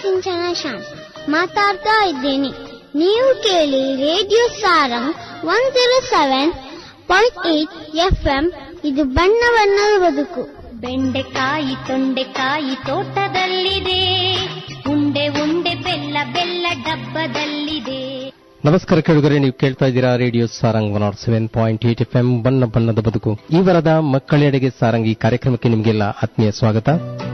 ಸಿಂಚನ ಶಾಂತ್ ಮಾತಾಡ್ತಾ ಇದ್ದೀನಿ ನೀವು ಕೇಳಿ radio Sarang one zero seven point eight F M ಇದು ಬಣ್ಣ ಬಣ್ಣದ ಬದುಕು ಬೆಂಡೆಕಾಯಿ ತೊಂಡೆಕಾಯಿ ತೋಟದಲ್ಲಿದೆ ಉಂಡೆ ಉಂಡೆ ಬೆಲ್ಲ ಬೆಲ್ಲ ಡಬ್ಬದಲ್ಲಿದೆ ನಮಸ್ಕಾರ ಕೇಳುಗರೆ ನೀವು ಕೇಳ್ತಾ ಇದ್ದೀರಾ radio Sarang one naught seven point eight F M ಬಣ್ಣ ಬಣ್ಣದ ಬದುಕು ಈ ವಾರದ ಮಕ್ಕಳೆಡೆಗೆ ಸಾರಂಗ್ ಈ ಕಾರ್ಯಕ್ರಮಕ್ಕೆ ನಿಮಗೆಲ್ಲ ಆತ್ಮೀಯ ಸ್ವಾಗತ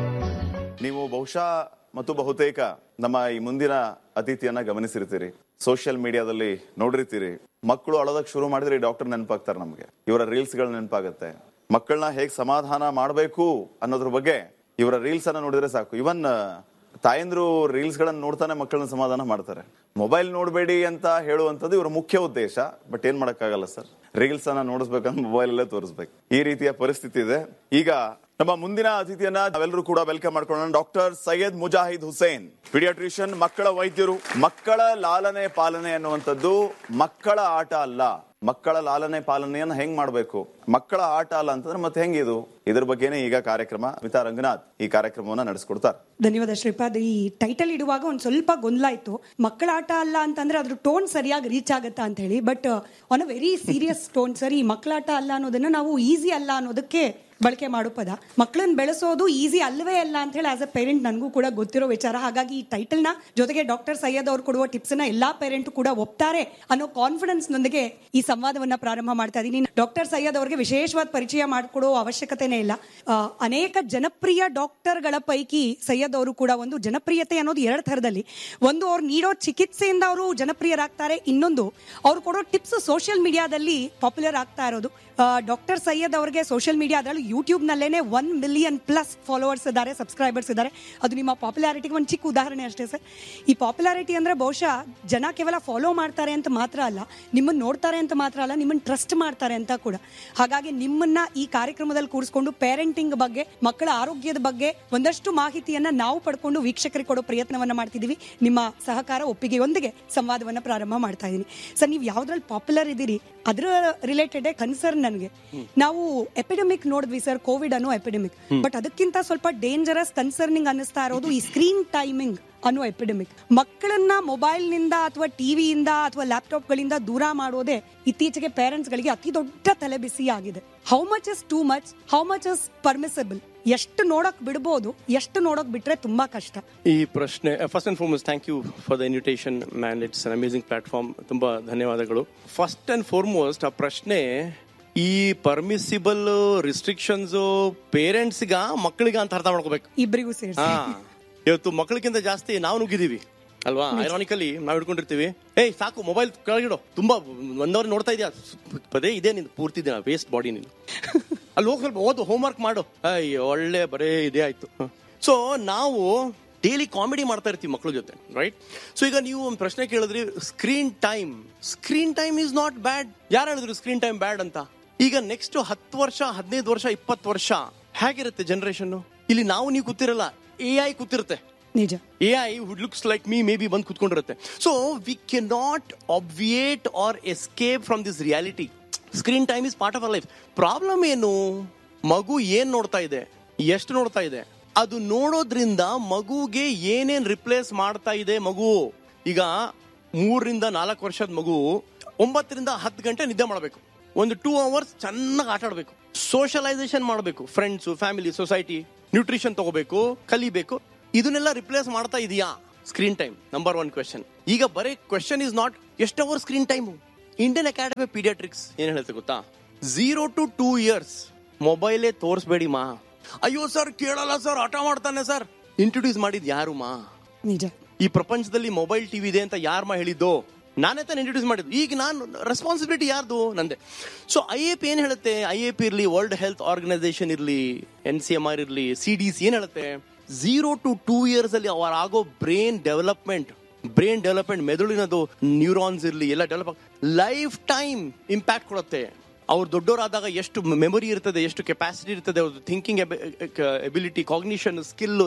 ನೀವು ಬಹುಶಃ ಮತ್ತು ಬಹುತೇಕ ನಮ್ಮ ಈ ಮುಂದಿನ ಅತಿಥಿಯನ್ನ ಗಮನಿಸಿರ್ತೀರಿ ಸೋಷಿಯಲ್ ಮೀಡಿಯಾದಲ್ಲಿ ನೋಡಿರ್ತೀರಿ ಮಕ್ಕಳು ಅಳೋದಕ್ಕೆ ಶುರು ಮಾಡಿದ್ರೆ ಡಾಕ್ಟರ್ ನೆನಪಾಗ್ತಾರೆ ನಮಗೆ ಇವರ ರೀಲ್ಸ್ ಗಳು ನೆನಪಾಗುತ್ತೆ ಮಕ್ಕಳನ್ನ ಹೇಗ್ ಸಮಾಧಾನ ಮಾಡಬೇಕು ಅನ್ನೋದ್ರ ಬಗ್ಗೆ ಇವರ ರೀಲ್ಸ್ ಅನ್ನ ನೋಡಿದ್ರೆ ಸಾಕು ಇವನ್ ತಾಯಂದ್ರು ರೀಲ್ಸ್ ಗಳನ್ನ ನೋಡ್ತಾನೆ ಮಕ್ಕಳನ್ನ ಸಮಾಧಾನ ಮಾಡ್ತಾರೆ ಮೊಬೈಲ್ ನೋಡಬೇಡಿ ಅಂತ ಹೇಳುವಂತದ್ದು ಇವರ ಮುಖ್ಯ ಉದ್ದೇಶ ಬಟ್ ಏನ್ ಮಾಡಕ್ಕಾಗಲ್ಲ ಸರ್ ರೀಲ್ಸ್ ಅನ್ನ ನೋಡಿಸ್ಬೇಕಂದ್ರೆ ಮೊಬೈಲ್ ಅಲ್ಲೇ ತೋರಿಸ್ಬೇಕು ಈ ರೀತಿಯ ಪರಿಸ್ಥಿತಿ ಇದೆ ಈಗ ನಮ್ಮ ಮುಂದಿನ ಅತಿಥಿಯನ್ನ ನಾವೆಲ್ಲರೂ ಕೂಡ ವೆಲ್ಕಮ್ ಮಾಡ್ಕೊಳ್ಳೋಣ ಡಾಕ್ಟರ್ ಸೈಯದ್ ಮುಜಾಹಿದ್ ಹುಸೇನ್ ಪಿಡಿಯಾಟ್ರಿಷಿಯನ್ ಮಕ್ಕಳ ವೈದ್ಯರು ಮಕ್ಕಳ ಲಾಲನೆ ಪಾಲನೆ ಅನ್ನುವಂಥದ್ದು ಮಕ್ಕಳ ಆಟ ಅಲ್ಲ ಮಕ್ಕಳ ಲಾಲನೆ ಪಾಲನೆಯನ್ನ ಹೆಂಗ್ ಮಾಡ್ಬೇಕು ಮಕ್ಕಳ ಆಟ ಅಲ್ಲ ಅಂತಂದ್ರೆ ಮತ್ತೆ ಹೆಂಗಿದು ಇದ್ರ ಬಗ್ಗೆನೇ ಈಗ ಕಾರ್ಯಕ್ರಮ ಮಿತಾ ರಂಗನಾಥ್ ಈ ಕಾರ್ಯಕ್ರಮವನ್ನ ನಡೆಸ್ಕೊಡ್ತಾರೆ ಧನ್ಯವಾದ ಶ್ರೀಪಾದ್ ಈ ಟೈಟಲ್ ಇಡುವಾಗ ಒಂದು ಸ್ವಲ್ಪ ಗೊಂದಲ ಇತ್ತು ಮಕ್ಕಳ ಆಟ ಅಲ್ಲ ಅಂತಂದ್ರೆ ಅದ್ರ ಟೋನ್ ಸರಿಯಾಗಿ ರೀಚ್ ಆಗತ್ತಾ ಅಂತ ಹೇಳಿ but on a very serious tone sir ಈ ಮಕ್ಕಳ ಆಟ ಅಲ್ಲ ಅನ್ನೋದನ್ನ ನಾವು ಈಸಿ ಅಲ್ಲ ಅನ್ನೋದಕ್ಕೆ ಬಳಕೆ ಮಾಡೋ ಪದ ಮಕ್ಕಳನ್ನ ಬೆಳೆಸೋದು ಈಸಿ ಅಲ್ಲವೇ ಅಲ್ಲ ಅಂತ ಹೇಳಿ ಆಸ್ ಅ ಪೇರೆಂಟ್ ನನಗೂ ಕೂಡ ಗೊತ್ತಿರೋ ವಿಚಾರ ಹಾಗಾಗಿ ಈ ಟೈಟಲ್ ನ ಜೊತೆಗೆ ಡಾಕ್ಟರ್ ಸೈಯದ್ ಅವ್ರು ಕೊಡುವ ಟಿಪ್ಸ್ ನ ಎಲ್ಲಾ ಪೇರೆಂಟ್ ಕೂಡ ಒಪ್ತಾರೆ ಅನ್ನೋ ಕಾನ್ಫಿಡೆನ್ಸ್ ನೊಂದಿಗೆ ಈ ಸಂವಾದವನ್ನ ಪ್ರಾರಂಭ ಮಾಡ್ತಾ ಇದ್ದೀನಿ ಡಾಕ್ಟರ್ ಸೈಯದ್ ಅವ್ರಿಗೆ ವಿಶೇಷವಾದ ಪರಿಚಯ ಮಾಡಿಕೊಡೋ ಅವಶ್ಯಕತೆನೇ ಇಲ್ಲ ಆ, ಅನೇಕ ಜನಪ್ರಿಯ ಡಾಕ್ಟರ್ಗಳ ಪೈಕಿ ಸೈಯದ್ ಅವರು ಕೂಡ ಒಂದು ಜನಪ್ರಿಯತೆ ಅನ್ನೋದು ಎರಡು ಥರದಲ್ಲಿ ಒಂದು ಅವ್ರು ನೀಡೋ ಚಿಕಿತ್ಸೆಯಿಂದ ಅವರು ಜನಪ್ರಿಯರಾಗ್ತಾರೆ ಇನ್ನೊಂದು ಅವ್ರು ಕೊಡೋ ಟಿಪ್ಸ್ ಸೋಷಿಯಲ್ ಮೀಡಿಯಾದಲ್ಲಿ ಪಾಪ್ಯುಲರ್ ಆಗ್ತಾ ಇರೋದು ಡಾಕ್ಟರ್ ಸೈಯದ್ ಅವರಿಗೆ ಸೋಷಿಯಲ್ ಮೀಡಿಯಾ ಅದರಲ್ಲೂ ಯೂಟ್ಯೂಬ್ ನಲ್ಲೇನೆ ಒನ್ ಮಿಲಿಯನ್ ಪ್ಲಸ್ ಫಾಲೋವರ್ಸ್ ಇದ್ದಾರೆ ಸಬ್ಸ್ಕ್ರೈಬರ್ಸ್ ಇದ್ದಾರೆ ಅದು ನಿಮ್ಮ ಪಾಪ್ಯುಲಾರಿಟಿಗೆ ಒಂದು ಚಿಕ್ಕ ಉದಾಹರಣೆ ಅಷ್ಟೇ ಸರ್ ಈ ಪಾಪ್ಯುಲಾರಿಟಿ ಅಂದ್ರೆ ಬಹುಶಃ ಜನ ಕೇವಲ ಫಾಲೋ ಮಾಡ್ತಾರೆ ಅಂತ ಮಾತ್ರ ಅಲ್ಲ ನಿಮ್ಮನ್ನ ನೋಡ್ತಾರೆ ಅಂತ ಮಾತ್ರ ಅಲ್ಲ ನಿಮ್ಮನ್ನ ಟ್ರಸ್ಟ್ ಮಾಡ್ತಾರೆ ಅಂತ ಕೂಡ ಹಾಗಾಗಿ ನಿಮ್ಮನ್ನ ಈ ಕಾರ್ಯಕ್ರಮದಲ್ಲಿ ಕೂರಿಸ್ಕೊಂಡು ಪೇರೆಂಟಿಂಗ್ ಬಗ್ಗೆ ಮಕ್ಕಳ ಆರೋಗ್ಯದ ಬಗ್ಗೆ ಒಂದಷ್ಟು ಮಾಹಿತಿಯನ್ನ ನಾವು ಪಡ್ಕೊಂಡು ವೀಕ್ಷಕರಿಗೆ ಕೊಡೋ ಪ್ರಯತ್ನವನ್ನ ಮಾಡ್ತಿದೀವಿ ನಿಮ್ಮ ಸಹಕಾರ ಒಪ್ಪಿಗೆಯೊಂದಿಗೆ ಸಂವಾದವನ್ನ ಪ್ರಾರಂಭ ಮಾಡ್ತಾ ಇದ್ದೀನಿ ಸರ್ ನೀವು ಯಾವ್ದ್ರಲ್ಲಿ ಪಾಪ್ಯುಲರ್ ಇದ್ದೀರಿ ಅದ್ರ ರಿಲೇಟೆಡ್ ಕನ್ಸರ್ನ್ ನನಗೆ ನಾವು ಎಪಿಡೆಮಿಕ್ ನೋಡಿದ್ವಿ ಸರ್ ಕೋವಿಡ್ ಅನ್ನೋ ಎಪಿಡೆಮಿಕ್ ಬಟ್ ಅದಕ್ಕಿಂತ ಸ್ವಲ್ಪ ಡೇಂಜರಸ್ ಕನ್ಸರ್ನಿಂಗ್ ಅನ್ನಿಸ್ತಾ ಇರೋದು ಈ ಸ್ಕ್ರೀನ್ ಟೈಮಿಂಗ್ ಅನ್ನೋ ಎಪಿಡೆಮಿಕ್ ಮಕ್ಕಳನ್ನ ಮೊಬೈಲ್ ನಿಂದ ಅಥವಾ ಟಿವಿಯಿಂದ ಅಥವಾ ಲ್ಯಾಪ್ಟಾಪ್ ಗಳಿಂದ ದೂರ ಮಾಡೋದೇ ಇತ್ತೀಚೆಗೆ ಪೇರೆಂಟ್ಸ್ ಗಳಿಗೆ ಅತಿ ದೊಡ್ಡ ತಲೆಬಿಸಿ ಆಗಿದೆ how much is too much how much is permissible ಎಷ್ಟು ನೋಡಕ್ ಬಿಡ್ಬೋದು ಎಷ್ಟು ನೋಡಕ್ ಬಿಟ್ರೆ ತುಂಬಾ ಕಷ್ಟ ಈ ಪ್ರಶ್ನೆ first and foremost thank you for the invitation man it's an amazing platform ತುಂಬಾ ಧನ್ಯವಾದಗಳು ಫಸ್ಟ್ ಅಂಡ್ ಫಾರ್ಮೋಸ್ಟ್ ಆ ಪ್ರಶ್ನೆ ಈ ಪರ್ಮಿಸಿಬಲ್ ರಿಸ್ಟ್ರಿಕ್ಷನ್ಸ್ ಪೇರೆಂಟ್ಸ್ಗ ಮಕ್ಕಳಿಗ ಅಂತ ಅರ್ಥ ಮಾಡ್ಕೋಬೇಕು ಇಬ್ಬರಿಗೂ ಸೇರಿಸಿ ಹಾ ಇವತ್ತು ಮಕ್ಕಳಿಗಿಂತ ಜಾಸ್ತಿ ನಾವು ನುಗ್ಗಿದೀವಿ ಅಲ್ವಾ ಐರಾನಿಕಲಿ ನಾವು ಹಿಡ್ಕೊಂಡಿರ್ತೀವಿ ಏಯ್ ಸಾಕು ಮೊಬೈಲ್ ಕೆಳಗಿಡೋ ತುಂಬಾ ಒನ್ ಅವರ್ ನೋಡ್ತಾ ಇದೆಯಾ ಪದೇ ಇದೆ ನಿಂದು ಪೂರ್ತಿ ದಿನ ವೇಸ್ಟ್ ಬಾಡಿ ನೀನು ಅಲ್ಲಿ ಹೋಗಿ ಸ್ವಲ್ಪ ಓದು ಹೋಮ್ವರ್ಕ್ ಮಾಡು ಅಯ್ಯೋ ಒಳ್ಳೆ ಬರೇ ಇದೇ ಆಯ್ತು ಸೊ ನಾವು ಡೈಲಿ ಕಾಮಿಡಿ ಮಾಡ್ತಾ ಇರ್ತೀವಿ ಮಕ್ಕಳ ಜೊತೆ ರೈಟ್ ಸೊ ಈಗ ನೀವು ಒಂದು ಪ್ರಶ್ನೆ ಕೇಳಿದ್ರಿ screen time screen time is not bad ಯಾರು ಹೇಳಿದ್ರು ಸ್ಕ್ರೀನ್ ಟೈಮ್ ಬ್ಯಾಡ್ ಅಂತ ಈಗ ನೆಕ್ಸ್ಟ್ ಹತ್ತು ವರ್ಷ ಹದಿನೈದು ವರ್ಷ ಇಪ್ಪತ್ತು ವರ್ಷ ಹೇಗಿರುತ್ತೆ ಜನರೇಷನ್ ಇಲ್ಲಿ ನಾವು ನೀವು ಕೂತಿರಲ್ಲ ಎ ಐ ಕೂತಿರುತ್ತೆ ನಿಜ A I would looks like me maybe ಬಂದು ಕುತ್ಕೊಂಡಿರುತ್ತೆ so we can not obviate or escape from this reality screen time is part of our life problem ಏನು ಮಗು ಏನ್ ನೋಡ್ತಾ ಇದೆ ಎಷ್ಟು ನೋಡ್ತಾ ಇದೆ ಅದು ನೋಡೋದ್ರಿಂದ ಮಗುಗೆ ಏನೇನ್ ರಿಪ್ಲೇಸ್ ಮಾಡ್ತಾ ಇದೆ ಮಗು ಈಗ ಮೂರರಿಂದ ನಾಲ್ಕು ವರ್ಷದ ಮಗು ಒಂಬತ್ತರಿಂದ ಹತ್ತು ಗಂಟೆ ನಿದ್ದೆ ಮಾಡಬೇಕು ಒಂದು ಟೂ ಅವರ್ಸ್ ಚೆನ್ನಾಗಿ ಆಟ ಆಡಬೇಕು ಸೋಷಲೈಸೇಷನ್ ಮಾಡಬೇಕು ಫ್ರೆಂಡ್ಸ್ ಫ್ಯಾಮಿಲಿ ಸೊಸೈಟಿ ನ್ಯೂಟ್ರಿಷನ್ ತಗೋಬೇಕು ಕಲಿಬೇಕು ಇದನ್ನೆಲ್ಲ ರಿಪ್ಲೇಸ್ ಮಾಡ್ತಾ ಇದೆಯಾ screen time number one question ಈಗ ಬರೀ ಕ್ವೆಶನ್ ಇಸ್ ನಾಟ್ ಎಷ್ಟು hour screen time Indian academy paediatrics ಏನ್ ಹೇಳುತ್ತೆ ಗೊತ್ತಾ ಝೀರೋ ಟು ಟೂ ಇಯರ್ಸ್ ಮೊಬೈಲೇ ತೋರಿಸ್ಬೇಡಿ ಮಾ ಅಯ್ಯೋ ಸರ್ ಕೇಳಲ್ಲ ಸರ್ ಆಟ ಮಾಡ್ತಾನೆ ಸರ್ ಇಂಟ್ರೊಡ್ಯೂಸ್ ಮಾಡಿದ್ ಯಾರು ಮಾ ನಿಜ ಈ ಪ್ರಪಂಚದಲ್ಲಿ ಮೊಬೈಲ್ ಟಿವಿ ಇದೆ ಅಂತ ಯಾರು ಮಾ ಹೇಳಿದ್ದು ನಾನೇ ತಾನೇ ಇಂಟ್ರೊಡ್ಯೂಸ್ ಮಾಡಿದ್ದು ಈಗ ನಾನು ರೆಸ್ಪಾನ್ಸಿಬಿಲಿಟಿ ಯಾರ್ದು ನಂದೆ ಸೊ ಐ ಎ ಪಿ ಏನ್ ಹೇಳುತ್ತೆ ಐ ಎ ಪಿ ಇರಲಿ ವರ್ಲ್ಡ್ ಹೆಲ್ತ್ ಆರ್ಗನೈಸೇಷನ್ ಇರಲಿ ಎನ್ ಸಿ ಎಂ ಆರ್ ಇರಲಿ ಸಿ ಡಿ ಸಿ ಏನ್ ಹೇಳುತ್ತೆ ಝೀರೋ ಟು ಟೂ ಇಯರ್ಸ್ ಅಲ್ಲಿ ಅವರ ಆಗೋ ಬ್ರೈನ್ ಡೆವಲಪ್ಮೆಂಟ್ ಬ್ರೈನ್ ಡೆವಲಪ್ಮೆಂಟ್ ಮೆದುಳಿನದು ನ್ಯೂರಾನ್ಸ್ ಇರಲಿ ಎಲ್ಲ ಡೆವಲಪ್ ಲೈಫ್ ಟೈಮ್ ಇಂಪ್ಯಾಕ್ಟ್ ಕೊಡುತ್ತೆ ಅವ್ರು ದೊಡ್ಡವರಾದಾಗ ಎಷ್ಟು ಮೆಮೊರಿ ಇರ್ತದೆ ಎಷ್ಟು ಕೆಪಾಸಿಟಿ ಇರ್ತದೆ ಅವ್ರದ್ದು thinking ability cognition skill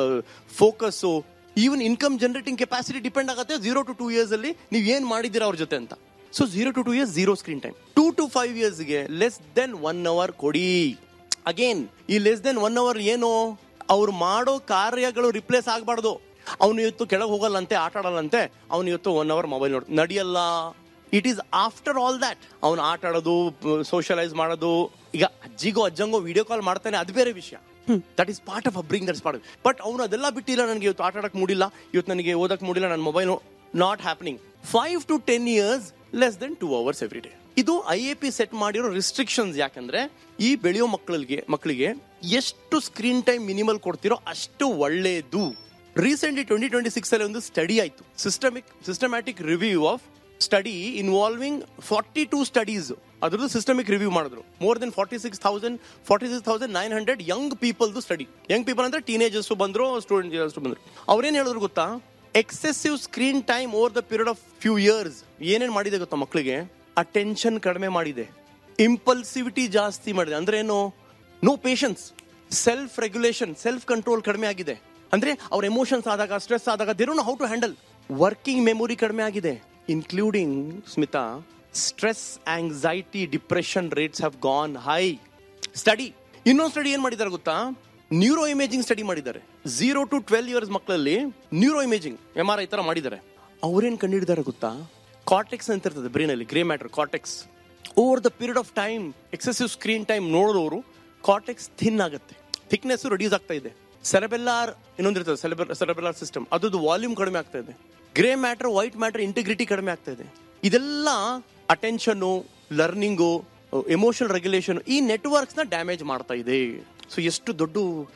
focus even income generating capacity depend ಆಗುತ್ತೆ ಝೀರೋ ಟು ಟೂ ಇಯರ್ಸ್ ಅಲ್ಲಿ ನೀವು ಏನ್ ಮಾಡಿದ್ದೀರಾ ಅವ್ರ ಜೊತೆ ಅಂತ so zero to two years zero screen time two to five ಇಯರ್ಸ್ಗೆ ಲೆಸ್ ದೆನ್ ಒನ್ ಅವರ್ ಕೊಡಿ ಅಗೇನ್ ಈ ಲೆಸ್ ದೆನ್ ಒನ್ ಅವರ್ ಏನು ಅವ್ರು ಮಾಡೋ ಕಾರ್ಯಗಳು ರಿಪ್ಲೇಸ್ ಆಗಬಾರ್ದು ಅವನು ಇವತ್ತು ಕೆಳಗೆ ಹೋಗಲ್ಲಂತೆ ಆಟ ಆಡಲ್ಲಂತೆ ಅವನು ಇವತ್ತು ಒನ್ ಅವರ್ ಮೊಬೈಲ್ ನೋಡ್ ನಡೆಯಲ್ಲ it is after all that ಅವನು ಆಟ ಆಡೋದು ಸೋಷಲೈಸ್ ಮಾಡೋದು ಈಗ ಅಜ್ಜಿಗೋ ಅಜ್ಜಂಗೋ ವಿಡಿಯೋ ಕಾಲ್ ಮಾಡ್ತಾನೆ ಅದು ಬೇರೆ ವಿಷಯ that is part of upbringing that's part but ಅವನು ಅದೆಲ್ಲ ಬಿಟ್ಟಿಲ್ಲ ನನಗೆ ಇವತ್ತು ಆಟ ಆಡಕ್ ಮೂಡಿಲ್ಲ ಇವತ್ತು ನನಗೆ ಓದಕ್ ಮೂಡಿಲ್ಲ ನನ್ನ mobile not happening five to ten years less than two hours every day ಇದು ಐ ಎ ಪಿ ಸೆಟ್ ಮಾಡಿರೋ ರಿಸ್ಟ್ರಿಕ್ಷನ್ಸ್ ಯಾಕಂದ್ರೆ ಈ ಬೆಳೆಯೋ ಮಕ್ಕಳಿಗೆ ಮಕ್ಕಳಿಗೆ ಎಷ್ಟು ಸ್ಕ್ರೀನ್ ಟೈಮ್ ಮಿನಿಮಲ್ ಕೊಡ್ತಿರೋ ಅಷ್ಟು ಒಳ್ಳೆಯದು ರೀಸೆಂಟ್ಲಿ ಟ್ವೆಂಟಿ ಟ್ವೆಂಟಿ ಸಿಕ್ಸ್ ಅಲ್ಲಿ ಒಂದು ಸ್ಟಡಿ ಆಯ್ತು systemic systematic review of study involving forty two studies ಅದ್ರದ್ದು ಸಿಸ್ಟಮಿಕ್ ರಿವ್ಯೂ ಮಾಡಿದ್ರು more than forty six thousand forty six thousand nine hundred young ಪೀಪಲ್ದು ಸ್ಟಡಿ ಯಂಗ್ ಪೀಪಲ್ ಅಂದ್ರೆ ಟೀನೇಜರ್ಸ್ ಬಂದ್ರು student ಬಂದ್ರು ಅವ್ರೇನ್ ಹೇಳಿದ್ರು ಗೊತ್ತಾ excessive screen time over the period of few years ಏನೇನ್ ಮಾಡಿದೆ ಗೊತ್ತಾ ಮಕ್ಕಳಿಗೆ ಅಟೆನ್ಷನ್ ಕಡಿಮೆ ಮಾಡಿದೆ ಇಂಪಲ್ಸಿವಿಟಿ ಜಾಸ್ತಿ ಮಾಡಿದೆ ಅಂದ್ರೆ ಏನು no patience self regulation self control ಕಡಿಮೆ ಆಗಿದೆ ಅಂದ್ರೆ ಅವ್ರ ಎಮೋಷನ್ಸ್ ಆದಾಗ ಸ್ಟ್ರೆಸ್ ಆದಾಗ there how to handle working memory ಕಡಿಮೆ ಆಗಿದೆ including Smita stress anxiety depression rates have gone high study ಇನ್ನೊಂದು ಸ್ಟಡಿ ಏನ್ ಮಾಡಿದ್ದಾರೆ ಗೊತ್ತಾ ನ್ಯೂರೋ ಇಮೇಜಿಂಗ್ ಸ್ಟಡಿ ಮಾಡಿದ್ದಾರೆ ಜೀರೋ ಟು ಟ್ವೆಲ್ ಇಯರ್ಸ್ ಮಕ್ಕಳಲ್ಲಿ neuro imaging M R I ತರ ಮಾಡಿದ್ದಾರೆ ಅವ್ರೇನ್ ಕಂಡಿಡಿದಾರೆ ಗೊತ್ತಾ ಕಾರ್ಟೆಕ್ಸ್ ಅಂತ ಇರ್ತದೆ ಬ್ರೈನ್ ಅಲ್ಲಿ grey matter cortex over the period of time excessive screen time ನೋಡಿದವರು ಕಾರ್ಟೆಕ್ಸ್ ಥಿನ್ ಆಗುತ್ತೆ ಥಿಕ್ನೆಸ್ ರಿಡ್ಯೂಸ್ ಆಗ್ತಾ ಇದೆ ಸೆರೆಬೆಲ್ಲಾರ್ ಇನ್ನೊಂದಿರ್ತದೆ ಸೆರೆಬೆಲ್ಲಾರ್ ಸಿಸ್ಟಮ್ ಅದ್ರದ್ದು ವಾಲ್ಯೂಮ್ ಕಡಿಮೆ ಆಗ್ತಾ ಇದೆ grey matter white matter integrity ಕಡಿಮೆ ಆಗ್ತಾ ಇದೆ ಇದೆಲ್ಲ ಅಟೆನ್ಷನ್ನು ಲರ್ನಿಂಗು ಎಮೋಷನಲ್ ರೆಗ್ಯುಲೇಷನ್ ಈ ನೆಟ್ವರ್ಕ್ಸ್ ನ ಡ್ಯಾಮೇಜ್ ಮಾಡ್ತಾ ಇದೆ ಸೊ ಎಷ್ಟು ದೊಡ್ಡ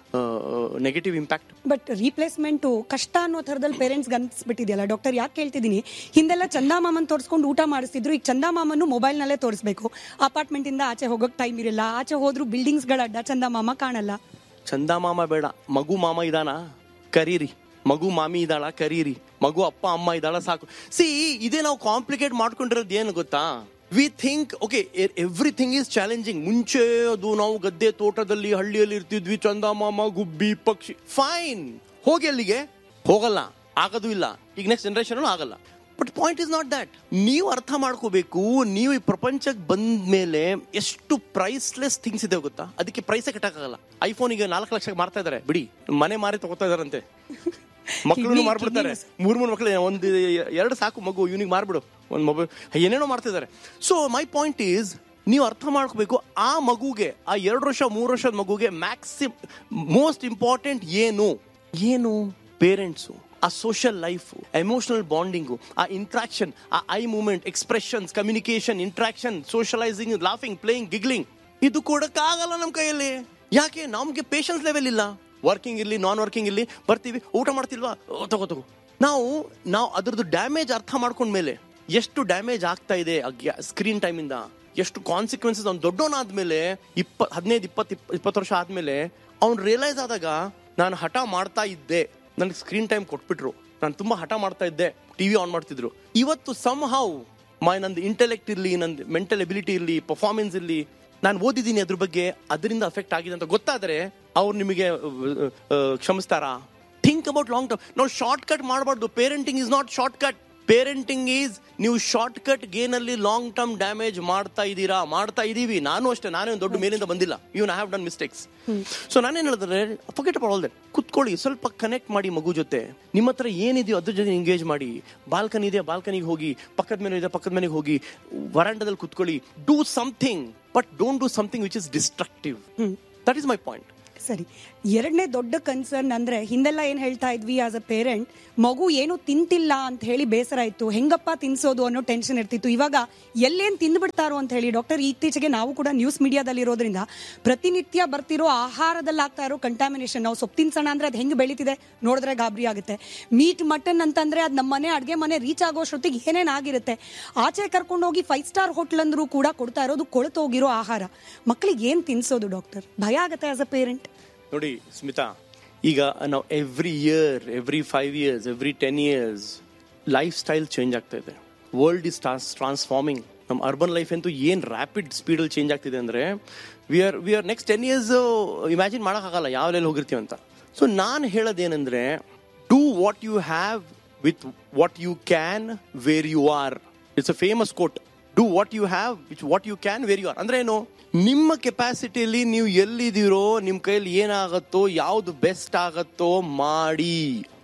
ನೆಗೆಟಿವ್ ಇಂಪ್ಯಾಕ್ಟ್ ಬಟ್ ರೀಪ್ಲೇಸ್ಮೆಂಟ್ ಕಷ್ಟ ಅನ್ನೋ ಥರದಲ್ಲಿ ಪೇರೆಂಟ್ಸ್ ಅನ್ಸ್ಬಿಟ್ಟಿದೆಯಲ್ಲ ಡಾಕ್ಟರ್ ಯಾಕೆ ಕೇಳ್ತಿದ್ದೀನಿ ಹಿಂದೆಲ್ಲ ಚಂದಾಮಾಮನ್ ತೋರಿಸ್ಕೊಂಡು ಊಟ ಮಾಡಿಸ್ತಿದ್ರು ಈಗ ಚಂದಾಮಾಮನ್ನು ಮೊಬೈಲ್ ನಲ್ಲೇ ತೋರಿಸ್ಬೇಕು ಅಪಾರ್ಟ್ಮೆಂಟ್ ಇಂದ ಆಚೆ ಹೋಗೋಕ್ ಟೈಮ್ ಇರಲ್ಲ ಆಚೆ ಹೋದ್ರು ಬಿಲ್ಡಿಂಗ್ಸ್ ಗಳ ಅಡ್ಡ ಚಂದಾಮಾಮ ಕಾಣಲ್ಲ ಚಂದ ಮಾಮ ಬೇಡ ಮಗು ಮಾಮ ಇದಾನ ಕರೀರಿ ಮಗು ಮಾಮಿ ಇದ್ದಾಳ ಕರೀರಿ ಮಗು ಅಪ್ಪ ಅಮ್ಮ ಇದ್ದಾಳ ಸಾಕು ಸಿ ಇದೇ ನಾವು ಕಾಂಪ್ಲಿಕೇಟ್ ಮಾಡ್ಕೊಂಡಿರೋದು ಏನು ಗೊತ್ತಾ we think okay everything is challenging ಮುಂಚೆ ಅದು ನಾವು ಗದ್ದೆ ತೋಟದಲ್ಲಿ ಹಳ್ಳಿಯಲ್ಲಿ ಇರ್ತಿದ್ವಿ ಚಂದ ಮಾಮ ಗುಬ್ಬಿ ಪಕ್ಷಿ ಫೈನ್ ಹೋಗಿ ಅಲ್ಲಿಗೆ ಹೋಗಲ್ಲ ಆಗೋದು ಇಲ್ಲ ಈಗ ನೆಕ್ಸ್ಟ್ ಜನರೇಷನ್ ಆಗಲ್ಲ but point is not that ನೀವು ಅರ್ಥ ಮಾಡ್ಕೋಬೇಕು ನೀವು ಈ ಪ್ರಪಂಚಕ್ಕೆ ಬಂದ ಮೇಲೆ ಎಷ್ಟು ಪ್ರೈಸ್ಲೆಸ್ ಥಿಂಗ್ಸ್ ಇದೆ ಗೊತ್ತಾ ಅದಕ್ಕೆ ಪ್ರೈಸೇ ಕಟ್ಟಕ್ಕಾಗಲ್ಲ ಐಫೋನ್ ಈಗ ನಾಲ್ಕು ಲಕ್ಷಕ್ಕೆ ಮಾರ್ತಾ ಇದಾರೆ ಬಿಡಿ ಮನೆ ಮಾರಿ ತಗೋತಾ ಇದಾರಂತೆ ಮಕ್ಕಳು Kidney- ಮಾರ್ಬಿಡ್ತಾರೆ kidney ಮೂರ್ ಮೂರು ಮಕ್ಕಳು ಒಂದು ಎರಡು ಸಾಕು ಮಗು ಇವನಿಗೆ ಮಾರ್ಬಿಡು ಒಂದು ಮೊಬೈಲ್ ಏನೇನೋ ಮಾಡ್ತಿದ್ದಾರೆ ಸೊ ಮೈ ಪಾಯಿಂಟ್ ಈಸ್ ನೀವು ಅರ್ಥ ಮಾಡ್ಕೋಬೇಕು ಆ ಮಗುಗೆ ಆ ಎರಡು ವರ್ಷ ಮೂರು ವರ್ಷದ ಮಗುಗೆ ಮ್ಯಾಕ್ಸಿಮ್ ಮೋಸ್ಟ್ ಇಂಪಾರ್ಟೆಂಟ್ ಏನು ಏನು ಪೇರೆಂಟ್ಸು ಆ ಸೋಷಿಯಲ್ ಲೈಫ್ ಎಮೋಷನಲ್ ಬಾಂಡಿಂಗು ಆ ಇಂಟ್ರಾಕ್ಷನ್ ಆ eye movement expressions communication interaction socialising laughing playing giggling ಇದು ಕೊಡಕ್ಕಾಗಲ್ಲ ನಮ್ಮ ಕೈಯಲ್ಲಿ ಯಾಕೆ ನಮ್ಗೆ ಪೇಷನ್ಸ್ ಲೆವೆಲ್ ಇಲ್ಲ ವರ್ಕಿಂಗ್ ಇರ್ಲಿ ನಾನ್ ವರ್ಕಿಂಗ್ ಇರ್ಲಿ ಬರ್ತೀವಿ ಊಟ ಮಾಡ್ತಿಲ್ವಾ ಓ, ತಗೋ ತಗೋ ನಾವು ನಾವು ಅದ್ರದ್ದು ಡ್ಯಾಮೇಜ್ ಅರ್ಥ ಮಾಡ್ಕೊಂಡ್ಮೇಲೆ ಎಷ್ಟು ಡ್ಯಾಮೇಜ್ ಆಗ್ತಾ ಇದೆ ಸ್ಕ್ರೀನ್ ಟೈಮ್ ಇಂದ ಎಷ್ಟು ಕಾನ್ಸಿಕ್ವೆನ್ಸಸ್ ಅವ್ನು ದೊಡ್ಡವನಾದ್ಮೇಲೆ ಇಪ್ಪ ಹದಿನೈದು ಇಪ್ಪತ್ತು ಇಪ್ಪತ್ತು ವರ್ಷ ಆದ್ಮೇಲೆ ಅವ್ನು ರಿಯಲೈಸ್ ಆದಾಗ ನಾನು ಹಠ ಮಾಡ್ತಾ ಇದ್ದೆ ನನಗೆ ಸ್ಕ್ರೀನ್ ಟೈಮ್ ಕೊಟ್ಬಿಟ್ರು ನಾನು ತುಂಬಾ ಹಠ ಮಾಡ್ತಾ ಇದ್ದೆ ಟಿವಿ ಆನ್ ಮಾಡ್ತಿದ್ರು ಇವತ್ತು ಸಮ್ ಹೌ ಮೈ ನಂದು ಇಂಟೆಲೆಕ್ಟ್ ಇರಲಿ ನಂದು ಮೆಂಟಲ್ ಎಬಿಲಿಟಿ ಇರಲಿ ಪರ್ಫಾರ್ಮೆನ್ಸ್ ಇರಲಿ ನಾನು ಓದಿದ್ದೀನಿ ಅದ್ರ ಬಗ್ಗೆ ಅದರಿಂದ ಅಫೆಕ್ಟ್ ಆಗಿದೆ ಅಂತ ಗೊತ್ತಾದ್ರೆ ಅವ್ರು ನಿಮಗೆ ಅಹ್, ಅಹ್, ಕ್ಷಮಿಸ್ತಾರಾ ಥಿಂಕ್ ಅಬೌಟ್ ಲಾಂಗ್ ಟರ್ಮ್ ನಾವು ಶಾರ್ಟ್ ಕಟ್ ಮಾಡಬಾರ್ದು parenting is not short cut parenting is ನೀವು ಶಾರ್ಟ್ ಕಟ್ ಗೇನಲ್ಲಿ ಲಾಂಗ್ ಟರ್ಮ್ ಡ್ಯಾಮೇಜ್ ಮಾಡ್ತಾ ಇದ್ದೀರಾ ಮಾಡ್ತಾ ಇದೀವಿ ನಾನು ಅಷ್ಟೇ ನಾನೇ ಒಂದು ದೊಡ್ಡ ಮೇಲಿಂದ ಬಂದಿಲ್ಲ even I have done mistakes so ನಾನೇನ್ ಹೇಳಿದ್ರೆ ಫರ್ಗೆಟ್ ಅಬೌಟ್ ಆಲ್ ದಟ್ ಕುತ್ಕೊಳ್ಳಿ ಸ್ವಲ್ಪ ಕನೆಕ್ಟ್ ಮಾಡಿ ಮಗು ಜೊತೆ ನಿಮ್ಮ ಹತ್ರ ಏನಿದೆಯೋ ಅದ್ರ ಜೊತೆ ಎಂಗೇಜ್ ಮಾಡಿ ಬಾಲ್ಕನಿ ಇದೆಯಾ ಬಾಲ್ಕನಿಗೆ ಹೋಗಿ ಪಕ್ಕದ ಮನೆ ಇದೆ ಪಕ್ಕದ ಮನೆಗೆ ಹೋಗಿ ವರಾಂಡದಲ್ಲಿ ಕುತ್ಕೊಳ್ಳಿ do something but don't do something which is destructive that is my point ಸರಿ ಎರಡನೇ ದೊಡ್ಡ ಕನ್ಸರ್ನ್ ಅಂದ್ರೆ ಹಿಂದೆಲ್ಲ ಏನ್ ಹೇಳ್ತಾ ಇದ್ವಿ ಆಸ್ ಅ ಪೇರೆಂಟ್ ಮಗು ಏನು ತಿಂತಿಲ್ಲ ಅಂತ ಹೇಳಿ ಬೇಸರ ಇತ್ತು ಹೆಂಗಪ್ಪ ತಿನ್ಸೋದು ಅನ್ನೋ ಟೆನ್ಷನ್ ಇರ್ತಿತ್ತು ಇವಾಗ ಎಲ್ಲೇನ್ ತಿಂದ್ಬಿಡ್ತಾರೋ ಅಂತ ಹೇಳಿ ಡಾಕ್ಟರ್ ಇತ್ತೀಚೆಗೆ ನಾವು ಕೂಡ ನ್ಯೂಸ್ ಮೀಡಿಯಾದಲ್ಲಿ ಇರೋದ್ರಿಂದ ಪ್ರತಿನಿತ್ಯ ಬರ್ತಿರೋ ಆಹಾರದಲ್ಲಿ ಆಗ್ತಾ ಇರೋ ಕಂಟಾಮಿನೇಷನ್ ನಾವು ಸೊಪ್ಪು ತಿನ್ಸೋಣ ಅಂದ್ರೆ ಅದು ಹೆಂಗ್ ಬೆಳೀತಿದೆ ನೋಡಿದ್ರೆ ಗಾಬರಿ ಆಗುತ್ತೆ ಮೀಟ್ ಮಟನ್ ಅಂತಂದ್ರೆ ಅದು ನಮ್ಮ ಮನೆ ಅಡ್ಗೆ ಮನೆ ರೀಚ್ ಆಗೋಷ್ಟೊತ್ತಿಗೆ ಏನೇನ್ ಆಗಿರುತ್ತೆ ಆಚೆ ಕರ್ಕೊಂಡು ಹೋಗಿ ಫೈವ್ ಸ್ಟಾರ್ ಹೋಟ್ಲ್ ಅಂದ್ರೂ ಕೂಡ ಕೊಡ್ತಾ ಇರೋದು ಕೊಳ್ತೋಗಿರೋ ಆಹಾರ ಮಕ್ಕಳಿಗೆ ಏನ್ ತಿನ್ಸೋದು ಡಾಕ್ಟರ್ ಭಯ ಆಗುತ್ತೆ ಆಸ್ ಅ ಪೇರೆಂಟ್ ನೋಡಿ ಸ್ಮಿತಾ ಈಗ ನಾವು every year every five years every ten years lifestyle change ಆಗ್ತಾ ಇದೆ ವರ್ಲ್ಡ್ ಇಸ್ ಟ್ರಾನ್ಸ್ಫಾರ್ಮಿಂಗ್ ನಮ್ಮ ಅರ್ಬನ್ ಲೈಫ್ ಅಂತೂ ಏನು ರ್ಯಾಪಿಡ್ ಸ್ಪೀಡಲ್ಲಿ ಚೇಂಜ್ ಆಗ್ತಿದೆ ಅಂದರೆ we are we are next ten years imagine ಮಾಡೋಕ್ಕಾಗಲ್ಲ ಯಾವ ಲೆವೆಲ್ ಹೋಗಿರ್ತೀವಿ ಅಂತ ಸೊ ನಾನು ಹೇಳೋದೇನೆಂದ್ರೆ do what you have with what you can where you are it's a famous quote do what you have which what you can where you are ಅಂದ್ರೆ ಏನು ನಿಮ್ಮ ಕೆಪಾಸಿಟಿಯಲ್ಲಿ ನೀವು ಎಲ್ಲಿದ್ದೀರೋ ನಿಮ್ಮ ಕೈಯಲ್ಲಿ ಏನಾಗತ್ತೋ ಯಾವ್ದು ಬೆಸ್ಟ್ ಆಗತ್ತೋ ಮಾಡಿ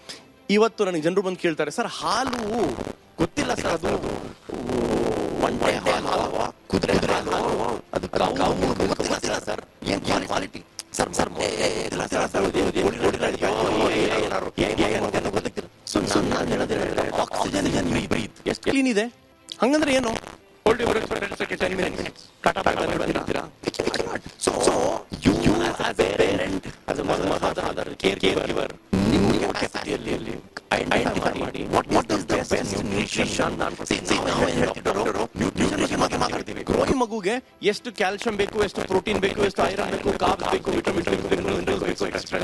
ಇವತ್ತು ನನಗೆ ಜನರು ಬಂದು ಕೇಳ್ತಾರೆ ಸರ್ ಹಾಲು ಗೊತ್ತಿಲ್ಲ ಸರ್ ಅದು ಒಂಟೆ ಹಾಲು ಕುದುರೆ ಹಾಲು ಅದು ಕಾವು ಗೊತ್ತಿಲ್ಲ ಸರ್ ಏನ್ ಕ್ವಾಲಿಟಿ ಸರ್ ಸರ್ ಎಷ್ಟು ಕ್ಲೀನ್ ಇದೆ ಹಂಗಂದ್ರೆ ಏನು so you you as a parent as a mother, father, other caregiver, ನಿಮಗೆ ಕೆಪಾಸಿಟಿಯಲ್ಲಿ ಐಡೆಂಟಿಫೈ ಮಾಡಿ what what is the best nutrition nutrition ಬಗ್ಗೆ ಮಾತಾಡ್ತೀವಿ ಗ್ರೋಯಿಂಗ್ ಮಗುಗೆ ಎಷ್ಟು ಕ್ಯಾಲ್ಸಿಯಂ ಬೇಕು ಎಷ್ಟು ಪ್ರೋಟೀನ್ ಬೇಕು ಎಷ್ಟು ಐರನ್ ಬೇಕು ಕಾರ್ಬ್ಸ್ ಬೇಕು ವಿಟಮಿನ್ಸ್ ಬೇಕು ಮಿನರಲ್ಸ್ ಬೇಕು ಎಕ್ಸ್ಟ್ರಾ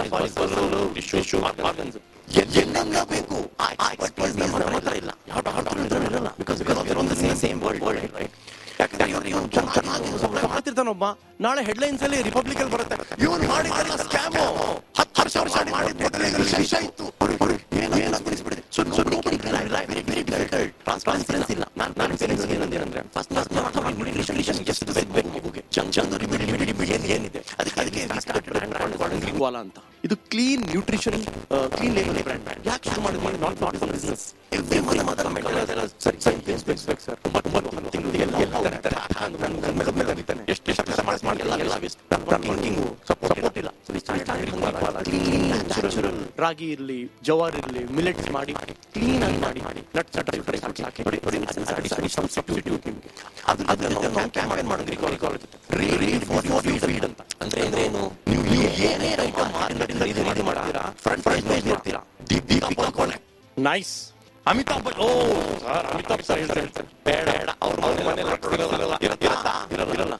ಟಿಶ್ಯೂ ಆರ್ಗನ್ಸ್ ಎಲ್ಲೆಲ್ಲ ಬೇಕು ನಮ್ಮ ಹತ್ರ ಇಲ್ಲ ಯಾವ ಡಾಕ್ಟರ್ ಇರಲ್ಲ because because on the same world right ಯಾಕಂದ್ರೆ ಇವ್ರು ಇವ್ನು ಚೆನ್ನಾಗಿ ಮಾಡ್ತಿರ್ತಾನೊಬ್ಬ ನಾಳೆ ಹೆಡ್ಲೈನ್ಸ್ ಅಲ್ಲಿ ರಿಪಬ್ಲಿಕ್ ಅಲ್ಲಿ ಬರುತ್ತೆ ಇವನು ಮಾಡಿದ್ದೆಲ್ಲ ಸ್ಕ್ಯಾಮು ಹತ್ತು ವರ್ಷ ವರ್ಷ ಮಾಡಿದ್ದು ಶಿಕ್ಷೆ ಇತ್ತು ಏನು ಏನು ಅನ್ಬಿಡಿಸ್ಬಿಡಿದೆ so so very very difficult transparency ಇಲ್ಲ ನಾನು ನಾನು ಫೀಲಿಂಗ್ಸ್ ಏನಂದ್ರೆ ಫಸ್ಟ್ ಫಸ್ಟ್ ನ್ಯೂಟ್ರಿಷನ್ ಎಷ್ಟು ಬೇಕು ಬೇಕು ಮಗುಗೆ ಚಂದ ಚಂದ ರಿಮಿಡಿ ರಿಮಿಡಿ ಏನ್ ಏನಿದೆ ಅದಕ್ಕೆ ಅದಕ್ಕೆ ವಾಲ ಅಂತ ಇದು clean nutrition clean label brand ಯಾಕೆ ಶುರು ಮಾಡಿದ್ವಿ not not for business every ಮನೆ ಮಾತ್ರ ಮೆಟಲ್ ಸರಿ ಸರಿ ಬೇಕು ಬೇಕು ಬೇಕು ಸರ್ ತುಂಬ ತುಂಬ ತಿಂಗಳಿಗೆ ಎಲ್ಲ ಎಲ್ಲ ತರ್ತಾರೆ ಮೆಲ್ಲ ಮೆಲ್ಲ ಕರೀತಾನೆ ಎಷ್ಟು ಎಷ್ಟು ಕೆಲಸ ಮಾಡಿ ಮಾಡಿ ಎಲ್ಲ ಎಲ್ಲ ವೇಸ್ಟ್ ವರ್ಕಿಂಗು ಸಪೋರ್ಟ್ ಇಲ್ಲ ಸೊ ಕ್ಲೀನ್ ನ್ಯಾಚುರಲ್ ರಾಗಿ ಇರಲಿ ಜವಾರ್ ಇರಲಿ ಮಿಲೆಟ್ಸ್ ಮಾಡಿ ಕ್ಲೀನ್ ಆಗಿ ಮಾಡಿ ನಟ್ ಚಟ ಹಾಕಿ ನೋಡಿ ನೋಡಿ ಸಾಡಿ ಸಾಡಿ ಸಮ್ ಸಬ್ಸ್ಟಿಟ್ಯೂಟ್ ನಿಮಗೆ ಅದು ಅದನ್ನ ನಾವು ಕ್ಯಾಂಪೇನ್ ಮಾಡಿದ್ರಿ ಕಾಲೇಜ್ ರೀ ಫಾರ್ ಯೋರ್ ಫೀಡ್ ಅಂತ ಅಂದ್ರೆ ಏನು ನೀವು ಏನೇ ಐಟಮ್ ಮಾರ್ಕೆಟ್ ಇದು ಇದು ಮಾಡ್ತೀರಾ ಫ್ರಂಟ್ ಫ್ರಂಟ್ ಪೇಜ್ ನೋಡ್ತೀರಾ ದೀಪಿಕಾ ಕೊನೆ ನೈಸ್ ಅಮಿತಾಬ್ ಬಚ್- ಓ ಸರ್ ಅಮಿತಾಬ್ ಸರ್ ಹೇಳ್ತಾರೆ ಹೇಳ್ತಾರೆ ಬೇಡ ಬೇಡ ಅವ್ರ ಮನೆ ಮನೇಲಿ ಇರತ್ತಾ ಇರಲ್ಲ ಇರಲ್ಲ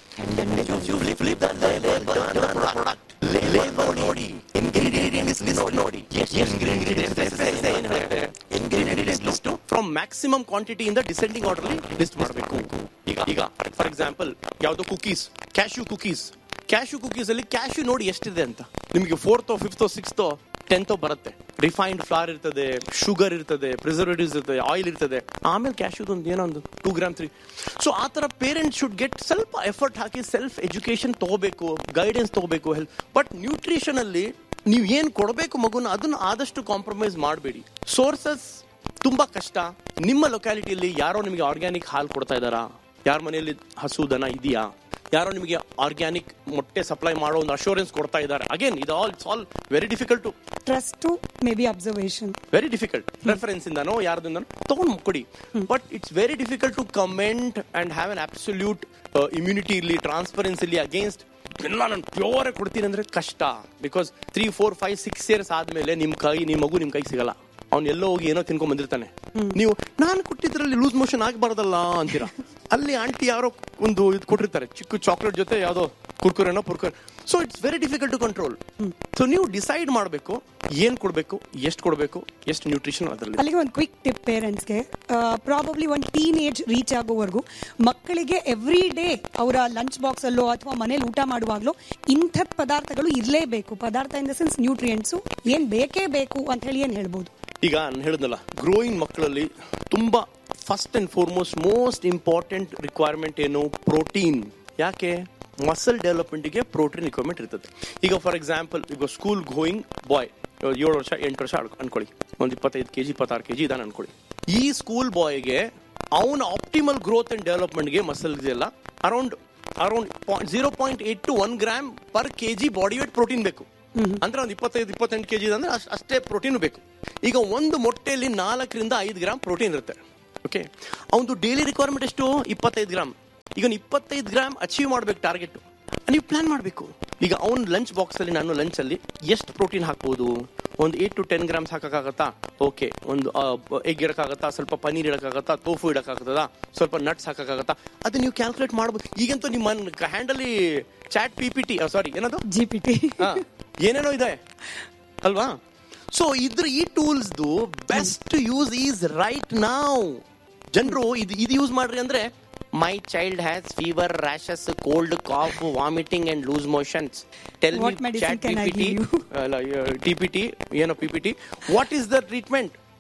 you flip flip the product label ನೋಡಿ ಇಂಗ್ರೀಡಿಯೆಂಟ್ಸ್ ಲಿಸ್ಟ್ ನೋಡಿ ಎಷ್ಟು ಇಂಗ್ರೀಡಿಯೆಂಟ್ಸ್ ಏನು ಹೇಳುತ್ತೆ ingredients list from maximum quantity ಇಂದ ಡಿಸೆಂಡಿಂಗ್ ಆರ್ಡರ್ ಲಿಸ್ಟ್ ಮಾಡಬೇಕು ಈಗ ಈಗ ಫಾರ್ ಎಕ್ಸಾಂಪಲ್ ಯಾವ್ದೋ cookies cashew cookies cashew cookies ಅಲ್ಲಿ ಕ್ಯಾಶ್ಯೂ ನೋಡಿ ಎಷ್ಟಿದೆ ಅಂತ ನಿಮಗೆ ಫೋರ್ತೋ ಫಿಫ್ತೋ ಸಿಕ್ಸ್ತೋ ಟೆಂತೋ ಬರುತ್ತೆ ರಿಫೈನ್ಡ್ ಫ್ಲಾರ್ ಇರ್ತದೆ ಶುಗರ್ ಇರ್ತದೆ ಪ್ರಿಸರ್ವೇಟಿವ್ಸ್ ಇರ್ತದೆ ಆಯಿಲ್ ಇರ್ತದೆ ಆಮೇಲೆ ಕ್ಯಾಶ್ಯೂದ್ ಒಂದು ಏನೋ ಒಂದು ಟೂ ಗ್ರಾಮ್ ತ್ರೀ ಸೊ ಆ ಥರ ಪೇರೆಂಟ್ಸ್ ಶುಡ್ ಗೆಟ್ ಸ್ವಲ್ಪ ಎಫರ್ಟ್ ಹಾಕಿ ಸೆಲ್ಫ್ ಎಜುಕೇಶನ್ ತಗೋಬೇಕು ಗೈಡೆನ್ಸ್ ತಗೋಬೇಕು ಹೆಲ್ತ್ ಬಟ್ ನ್ಯೂಟ್ರಿಷನ್ ಅಲ್ಲಿ ನೀವು ಏನ್ ಕೊಡಬೇಕು ಮಗುನ ಅದನ್ನ ಆದಷ್ಟು ಕಾಂಪ್ರಮೈಸ್ ಮಾಡಬೇಡಿ ಸೋರ್ಸಸ್ ತುಂಬಾ ಕಷ್ಟ ನಿಮ್ಮ ಲೊಕ್ಯಾಲಿಟಿಯಲ್ಲಿ ಯಾರೋ ನಿಮಗೆ ಆರ್ಗ್ಯಾನಿಕ್ ಹಾಲು ಕೊಡ್ತಾ ಇದ್ದಾರಾ ಯಾರ ಮನೆಯಲ್ಲಿ ಹಸು ದನ ಇದೆಯಾ ಯಾರೋ ನಿಮಗೆ ಆರ್ಗ್ಯಾನಿಕ್ ಮೊಟ್ಟೆ ಸಪ್ಲೈ ಮಾಡೋ ಒಂದು ಅಶೂರೆನ್ಸ್ ಕೊಡ್ತಾ ಇದ್ದಾರೆ ಅಗೇನ್ ಇದು all it's all very difficult to trust maybe observation very difficult reference ಇಂದನೋ ಯಾರ್ದಿಂದನೋ ತಗೊಂಡು ಕೊಡಿ but it's very difficult to comment and have an absolute immunity ಇರಲಿ ಟ್ರಾನ್ಸ್ಪರೆನ್ಸ್ ಇರಲಿ ಅಗೇನ್ಸ್ಟ್ ಎಲ್ಲ ನಾನು ಪ್ಯೂರ್ ಕೊಡ್ತೀನಿ ಅಂದ್ರೆ ಕಷ್ಟ because three four five six years ಆದ್ಮೇಲೆ ನಿಮ್ ಕೈ ನಿಮ್ ಮಗು ನಿಮ್ ಕೈ ಸಿಗಲ್ಲ ಅವ್ನು ಎಲ್ಲೋ ಹೋಗಿ ಏನೋ ತಿನ್ಕೊಂಡ್ ಬಂದಿರ್ತಾನೆ ನೀವು ನಾನು ಕೊಟ್ಟಿದ್ರಲ್ಲಿ ಲೂಸ್ ಮೋಷನ್ ಆಗ್ಬಾರ್ದಲ್ಲ ಅಂತೀರಾ ಅಲ್ಲಿ ಆಂಟಿ ಯಾರೋ ಒಂದು ಇದು ಕೊಟ್ಟಿರ್ತಾರೆ ಚಿಕ್ಕ ಚಾಕ್ಲೇಟ್ ಜೊತೆ ಯಾವ್ದೋ ಕುರ್ಕುರೆನೋ ಪುರ್ಕುರೆ so it's very difficult to control so ನೀವು ಡಿಸೈಡ್ ಮಾಡಬೇಕು ಏನ್ ಕೊಡಬೇಕು ಎಷ್ಟು ಕೊಡಬೇಕು ಎಷ್ಟು ನ್ಯೂಟ್ರಿಷನ್ ಅದರಲ್ಲಿ ಅಲ್ಲಿಗೆ ಒಂದು ಕ್ವಿಕ್ ಟಿಪ್ ಪೇರೆಂಟ್ಸ್ಗೆ ಪ್ರಾಬಬ್ಲಿ ಒಂದು ಟೀನ್ ಏಜ್ ರೀಚ್ ಆಗೋವರೆಗೂ ಮಕ್ಕಳಿಗೆ ಎವ್ರಿ ಡೇ ಅವರ ಲಂಚ್ ಬಾಕ್ಸ್ ಅಲ್ಲೋ ಅಥವಾ ಮನೇಲಿ ಊಟ ಮಾಡುವಾಗಲೂ ಇಂಥದ್ ಪದಾರ್ಥಗಳು ಇರಲೇಬೇಕು ಪದಾರ್ಥ ಇನ್ ದ ಸೆನ್ಸ್ ನ್ಯೂಟ್ರಿಯೆಂಟ್ಸು ಏನ್ ಬೇಕೇ ಬೇಕು ಅಂತ ಹೇಳಿ ಏನ್ ಹೇಳ್ಬೋದು ಈಗ ನಾನು ಹೇಳಿದ್ನಲ್ಲ ಗ್ರೋಯಿಂಗ್ ಮಕ್ಕಳಲ್ಲಿ ತುಂಬಾ first and foremost most important requirement ಏನು ಪ್ರೋಟೀನ್ ಯಾಕೆ ಮಸಲ್ ಡೆವಲಪ್ಮೆಂಟ್ಗೆ ಪ್ರೋಟೀನ್ ರಿಕ್ವೈರ್ಮೆಂಟ್ ಇರ್ತದೆ ಈಗ ಫಾರ್ ಎಕ್ಸಾಂಪಲ್ ಈಗ ಸ್ಕೂಲ್ ಗೋಯಿಂಗ್ ಬಾಯ್ ಏಳು ವರ್ಷ ಎಂಟು ವರ್ಷ ಅನ್ಕೊ- ಅನ್ಕೊಳ್ಳಿ ಒಂದು ಇಪ್ಪತ್ತೈದು ಕೆಜಿ ಇಪ್ಪತ್ತಾರು ಕೆಜಿ ಇದಾನೆ ಅನ್ಕೊಳ್ಳಿ ಈ ಸ್ಕೂಲ್ ಬಾಯ್ಗೆ ಅವನ ಆಪ್ಟಿಮಲ್ ಗ್ರೋತ್ ಅಂಡ್ ಡೆವಲಪ್ಮೆಂಟ್ಗೆ ಮಸಲ್ ಇದೆಯಲ್ಲ around around zero point eight to one gram per KG body weight protein ಬೇಕು ಅಂದ್ರೆ ಒಂದು ಇಪ್ಪತ್ತೈದು ಇಪ್ಪತ್ತೆಂಟು ಕೆಜಿ ಅಂದ್ರೆ ಅಷ್ಟ್- ಅಷ್ಟೇ ಪ್ರೋಟೀನ್ ಬೇಕು ಈಗ ಒಂದು ಮೊಟ್ಟೆಯಲ್ಲಿ ನಾಲ್ಕರಿಂದ ಐದು ಗ್ರಾಮ್ ಪ್ರೋಟೀನ್ ಇರುತ್ತೆ ಓಕೆ ಅವನು ಡೈಲಿ ರಿಕ್ವೈರ್ಮೆಂಟ್ ಎಷ್ಟು ಇಪ್ಪತ್ತೈದು ಗ್ರಾಮ್ ಈಗ ಇಪ್ಪತ್ತೈದು ಗ್ರಾಮ್ ಅಚೀವ್ ಮಾಡ್ಬೇಕು ಟಾರ್ಗೆಟ್ ನೀವು ಪ್ಲಾನ್ ಮಾಡಬೇಕು ಈಗ ಅವ್ನ ಲಂಚ್ ಬಾಕ್ಸ್ ಅಲ್ಲಿ ನಾನು ಲಂಚ್ ಅಲ್ಲಿ ಎಷ್ಟು ಪ್ರೋಟೀನ್ ಹಾಕ್ಬೋದು ಒಂದು ಏಟ್ ಟು ಟೆನ್ ಗ್ರಾಮ್ಸ್ ಹಾಕಕ್ಕಾಗತ್ತಾ ಓಕೆ ಒಂದು ಎಗ್ ಇಡಕ್ಕಾಗತ್ತಾ ಸ್ವಲ್ಪ ಪನೀರ್ ಇಡಕ್ಕಾಗತ್ತಾ ತೋಫು ಇಡಕ್ಕಾಗತ್ತದ ಸ್ವಲ್ಪ ನಟ್ಸ್ ಹಾಕಕ್ಕಾಗತ್ತಾ ಅದು ನೀವು ಕ್ಯಾಲ್ಕುಲೇಟ್ ಮಾಡ್ಬೋದು ಈಗಂತೂ ನಿಮ್ಮ ಹ್ಯಾಂಡಲ್ಲಿ chat P P T sorry ಏನದು ಜಿ ಪಿ ಟಿ ಹಾ, ಏನೇನೋ ಇದೆ ಅಲ್ವಾ ಸೊ ಇದ್ರ ಈ ಟೂಲ್ಸ್ದು ಬೆಸ್ಟ್ ಯೂಸ್ ಈಸ್ ರೈಟ್ ನಾವ್ ಜನರು ಇದು ಇದು ಯೂಸ್ ಮಾಡ್ರಿ ಅಂದ್ರೆ my child has fever rashes cold cough vomiting and loose motions tell What medicine can I give you? T P T ಏನೋ P P T what is the treatment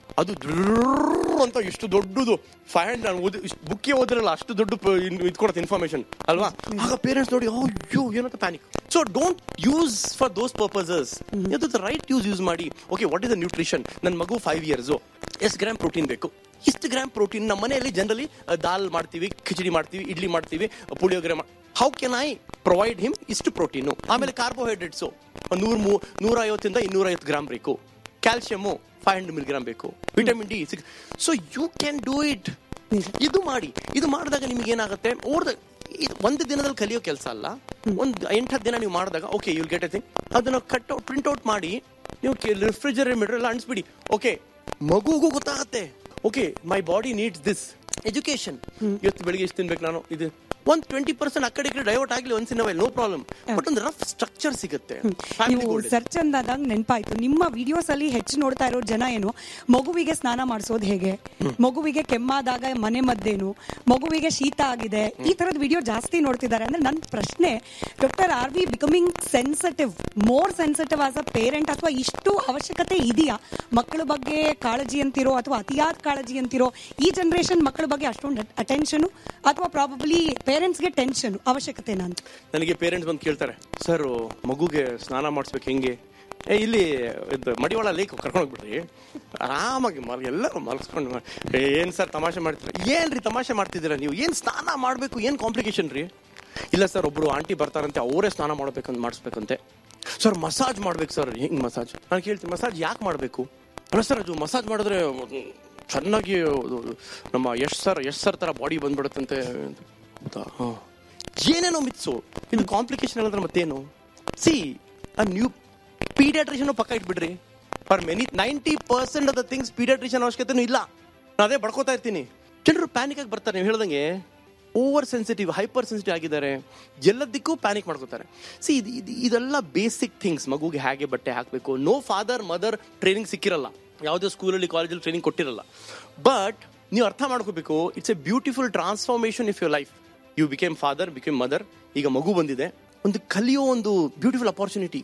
ಅದು ಡ್ರರ್ರ್ ಅಂತ ಎಷ್ಟು ದೊಡ್ಡದು ಫೈವ್ ಹಂಡ್ರೆಡ್ ನಾನು ಓದಿ ಬುಕ್ಕೆ ಓದಿರಲ್ಲ ಅಷ್ಟು ದೊಡ್ಡ ಪ- ಇನ್- ಇದು ಕೊಡುತ್ತೆ ಇನ್ಫಾರ್ಮೇಶನ್ ಅಲ್ವಾ ಆಗ ಪೇರೆಂಟ್ಸ್ ನೋಡಿ ಅಯ್ಯೋ ಏನಂತ panic so don't use for those purposes ಅದು ರೈಟ್ ಯೂಸ್ ಯೂಸ್ ಮಾಡಿ okay what is the nutrition ನನ್ನ ಮಗು ಫೈವ್ ಇಯರ್ಸು ಎಷ್ಟು ಗ್ರಾಮ್ ಪ್ರೋಟೀನ್ ಬೇಕು ಇಷ್ಟು ಗ್ರಾಮ್ ಪ್ರೋಟೀನ್ ನಮ್ಮ ಮನೆಯಲ್ಲಿ ಜನರಲಿ ದಾಲ್ ಮಾಡ್ತೀವಿ ಖಿಚಡಿ ಮಾಡ್ತೀವಿ ಇಡ್ಲಿ ಮಾಡ್ತೀವಿ puliyogare how can I provide him ಇಷ್ಟು ಪ್ರೋಟೀನು ಆಮೇಲೆ ಕಾರ್ಬೋಹೈಡ್ರೇಟ್ಸು ನೂರ ಮೂ ನೂರ ಐವತ್ತಿಂದ ಇನ್ನೂರ ಐವತ್ತು ಗ್ರಾಮ್ ಬೇಕು ಕ್ಯಾಲ್ಸಿಯಮು ಫೈವ್ ಹಂಡ್ರೆಡ್ ಮಿಲಿಗ್ರಾಮ್ ಬೇಕು vitamin D six so you can do it ಇದು ಮಾಡಿ ಇದು ಮಾಡಿದಾಗ ನಿಮ್ಗೆ ಏನಾಗುತ್ತೆ ಓಡ್ದ ಇದು ಒಂದು ದಿನದಲ್ಲಿ ಕಲಿಯೋ ಕೆಲಸ ಅಲ್ಲ ಒಂದು ಎಂಟತ್ತು ದಿನ ನೀವು ಮಾಡಿದಾಗ okay you'll get a thing ಅದನ್ನ ಕಟ್ ಔಟ್ ಪ್ರಿಂಟ್ ಔಟ್ ಮಾಡಿ ನೀವು ರೆಫ್ರಿಜರೇಟರ್ ಎಲ್ಲ ಅಣಿಸ್ಬಿಡಿ ಓಕೆ ಮಗುಗೂ ಗೊತ್ತಾಗತ್ತೆ okay my body needs this education ಇವತ್ತು ಬೆಳಿಗ್ಗೆ ಎಷ್ಟು ತಿನ್ಬೇಕು ನಾನು ಇದು ಒಂದ್ ಟ್ವೆಂಟಿ ಪರ್ಸೆಂಟ್ ಆ ಕಡೆ ಈ ಕಡೆ ಡೈವರ್ಟ್ ಆಗಲಿ once in no problem but ಒಂದು ರಫ್ ಸ್ಟ್ರಕ್ಚರ್ ಸಿಗುತ್ತೆ Family ನೀವು goal ಇದೆ. ಸರ್ಚ್ ಅಂದಾಗ ನೆನಪಾಯ್ತು ನಿಮ್ಮ ವಿಡಿಯೋಸ್ ಅಲ್ಲಿ ಹೆಚ್ಚು ನೋಡ್ತಾ ಇರೋ ಜನ ಏನು ಮಗುವಿಗೆ ಸ್ನಾನ ಮಾಡಿಸೋದು ಹೇಗೆ ಮಗುವಿಗೆ ಕೆಮ್ಮಾದಾಗ ಮನೆ ಮದ್ದೇನು ಮಗುವಿಗೆ ಶೀತ ಆಗಿದೆ ಈ ತರದ ವಿಡಿಯೋ ಜಾಸ್ತಿ ನೋಡ್ತಿದ್ದಾರೆ ಅಂದ್ರೆ ನನ್ನ ಪ್ರಶ್ನೆ doctor are we becoming sensitive more sensitive as a parent ಅಥವಾ ಇಷ್ಟು ಅವಶ್ಯಕತೆ ಇದೆಯಾ ಮಕ್ಕಳ ಬಗ್ಗೆ ಕಾಳಜಿ ಅಂತಿರೋ ಅಥವಾ ಅತಿಯಾದ ಕಾಳಜಿ ಅಂತಿರೋ ಈ ಜನರೇಷನ್ ಮಕ್ಕಳ ಬಗ್ಗೆ ಅಷ್ಟೊಂದು ಅಟೆನ್ಷನ್ ಅಥವಾ ಪ್ರಾಬಬ್ಲಿ ಪೇರೆಂಟ್ಸ್ಗೆ ಟೆನ್ಷನ್ ಅವಶ್ಯಕತೆನಾ ಅಂತ ನನಗೆ ಪೇರೆಂಟ್ಸ್ ಬಂದು ಕೇಳ್ತಾರೆ ಸರ್ ಮಗುಗೆ ಸ್ನಾನ ಮಾಡಿಸ್ಬೇಕು ಹೆಂಗೆ ಏ ಇಲ್ಲಿ ಇದು ಮಡಿವಾಳ ಲೇಕ್ ಕರ್ಕೊಂಡು ಹೋಗ್ಬಿಡ್ರಿ ಆರಾಮಾಗಿ ಮಲ್ ಎಲ್ಲರೂ ಮಲ್ಸ್ಕೊಂಡು ಏನ್ ಸರ್ ತಮಾಷೆ ಮಾಡ್ತೀರಾ ಏನ್ರಿ ತಮಾಷೆ ಮಾಡ್ತಿದ್ದೀರಾ ನೀವು ಏನ್ ಸ್ನಾನ ಮಾಡಬೇಕು ಏನ್ ಕಾಂಪ್ಲಿಕೇಶನ್ ರೀ ಇಲ್ಲ ಸರ್ ಒಬ್ರು ಆಂಟಿ ಬರ್ತಾರಂತೆ ಅವರೇ ಸ್ನಾನ ಮಾಡ್ಬೇಕಂತ ಮಾಡಿಸ್ಬೇಕಂತೆ ಸರ್ ಮಸಾಜ್ ಮಾಡ್ಬೇಕು ಸರ್ ಹೆಂಗ್ ಮಸಾಜ್ ನಾನು ಕೇಳ್ತೀನಿ ಮಸಾಜ್ ಯಾಕೆ ಮಾಡಬೇಕು ಅಲ್ಲ ಸರ್ ಅದು ಮಸಾಜ್ ಮಾಡಿದ್ರೆ ಚೆನ್ನಾಗಿ ಅದು ನಮ್ಮ ಯಶ್ ಸರ್ ಯಶ್ ಸರ್ ತರ ಬಾಡಿ ಬಂದ್ಬಿಡುತ್ತಂತೆ ಹೌದಾ ಹಾ. ಏನೇನೋ ಮಿತ್ಸು ಇದು ಕಾಂಪ್ಲಿಕೇಶನ್ ಹೇಳಿದ್ರೆ ಮತ್ತೇನು ಸಿ ಅ ನ್ಯೂ ಪೀಡಿಯಾಟ್ರಿಷನ್ ಪಕ್ಕ ಇಟ್ಬಿಡ್ರಿ for many ninety percent of the things paediatrician ಅವಶ್ಯಕತೆನೂ ಇಲ್ಲ ನಾನು ಅದೇ ಬಡ್ಕೋತಾ ಇರ್ತೀನಿ ಜನರು ಪ್ಯಾನಿಕ್ ಆಗಿ ಬರ್ತಾರೆ ನೀವು ಹೇಳ್ದಂಗೆ ಓವರ್ ಸೆನ್ಸಿಟಿವ್ ಹೈಪರ್ ಸೆನ್ಸಿಟಿವ್ ಆಗಿದ್ದಾರೆ ಎಲ್ಲದಕ್ಕೂ ಪ್ಯಾನಿಕ್ ಮಾಡ್ಕೋತಾರೆ ಸಿ ಇದು ಇದು- ಇದೆಲ್ಲ ಬೇಸಿಕ್ ಥಿಂಗ್ಸ್ ಮಗುಗೆ ಹೇಗೆ ಬಟ್ಟೆ ಹಾಕಬೇಕು ನೋ ಫಾದರ್ ಮದರ್ ಟ್ರೈನಿಂಗ್ ಸಿಕ್ಕಿರಲ್ಲ ಯಾವುದೇ ಸ್ಕೂಲಲ್ಲಿ ಕಾಲೇಜಲ್ಲಿ ಟ್ರೈನಿಂಗ್ ಕೊಟ್ಟಿರಲ್ಲ ಬಟ್ ನೀವು ಅರ್ಥ ಮಾಡ್ಕೋಬೇಕು it's a beautiful transformation if your life you became father became mother ಈಗ ಮಗು ಬಂದಿದೆ ಒಂದು ಕಲಿಯೋ ಒಂದು ಬ್ಯೂಟಿಫುಲ್ ಅಪಾರ್ಚುನಿಟಿ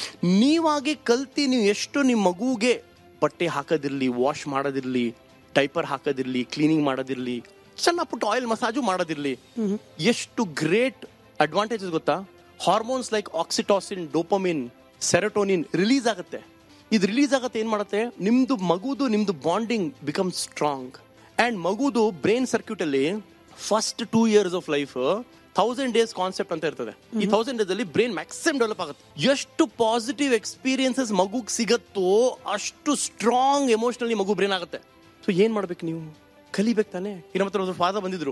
ನೀವಾಗೆ ಕಲ್ತಿ ನೀವು ಎಷ್ಟು ನಿಮ್ಮ ಮಗುಗೆ ಬಟ್ಟೆ ಹಾಕೋದಿರ್ಲಿ ವಾಶ್ ಮಾಡೋದಿರ್ಲಿ ಡೈಪರ್ ಹಾಕೋದಿರ್ಲಿ ಕ್ಲೀನಿಂಗ್ ಮಾಡೋದಿರ್ಲಿ ಸಣ್ಣ ಪುಟ್ಟ ಆಯಿಲ್ ಮಸಾಜು ಮಾಡೋದಿರ್ಲಿ ಎಷ್ಟು ಗ್ರೇಟ್ ಅಡ್ವಾಂಟೇಜಸ್ ಗೊತ್ತಾ hormones like oxytocin dopamine serotonin release ಆಗುತ್ತೆ ಇದು ರಿಲೀಸ್ ಆಗತ್ತೆ ಏನ್ ಮಾಡುತ್ತೆ ನಿಮ್ದು ಮಗುದು ನಿಮ್ದು ಬಾಂಡಿಂಗ್ ಬಿಕಮ್ ಸ್ಟ್ರಾಂಗ್ ಅಂಡ್ ಮಗುದು ಬ್ರೈನ್ ಸರ್ಕ್ಯೂಟ್ ಅಲ್ಲಿ first two years of life thousand days concept ಅಂತ ಇರ್ತದೆ ಈ ಥೌಸಂಡ್ ಡೇಸ್ ಅಲ್ಲಿ ಬ್ರೈನ್ ಮ್ಯಾಕ್ಸಿಮಮ್ ಡೆವಲಪ್ ಆಗುತ್ತೆ ಎಷ್ಟು ಪಾಸಿಟಿವ್ ಎಕ್ಸ್ಪೀರಿಯನ್ಸಸ್ ಮಗುಗ್ ಸಿಗತ್ತೋ ಅಷ್ಟು ಸ್ಟ್ರಾಂಗ್ ಎಮೋಷನಲಿ ಮಗು ಬ್ರೈನ್ ಆಗುತ್ತೆ ಸೊ ಏನ್ ಮಾಡ್ಬೇಕು ನೀವು ಕಲಿಬೇಕು ತಾನೆ ಈಗ ನಮ್ಮ ಹತ್ರ ಫಾದರ್ ಬಂದಿದ್ರು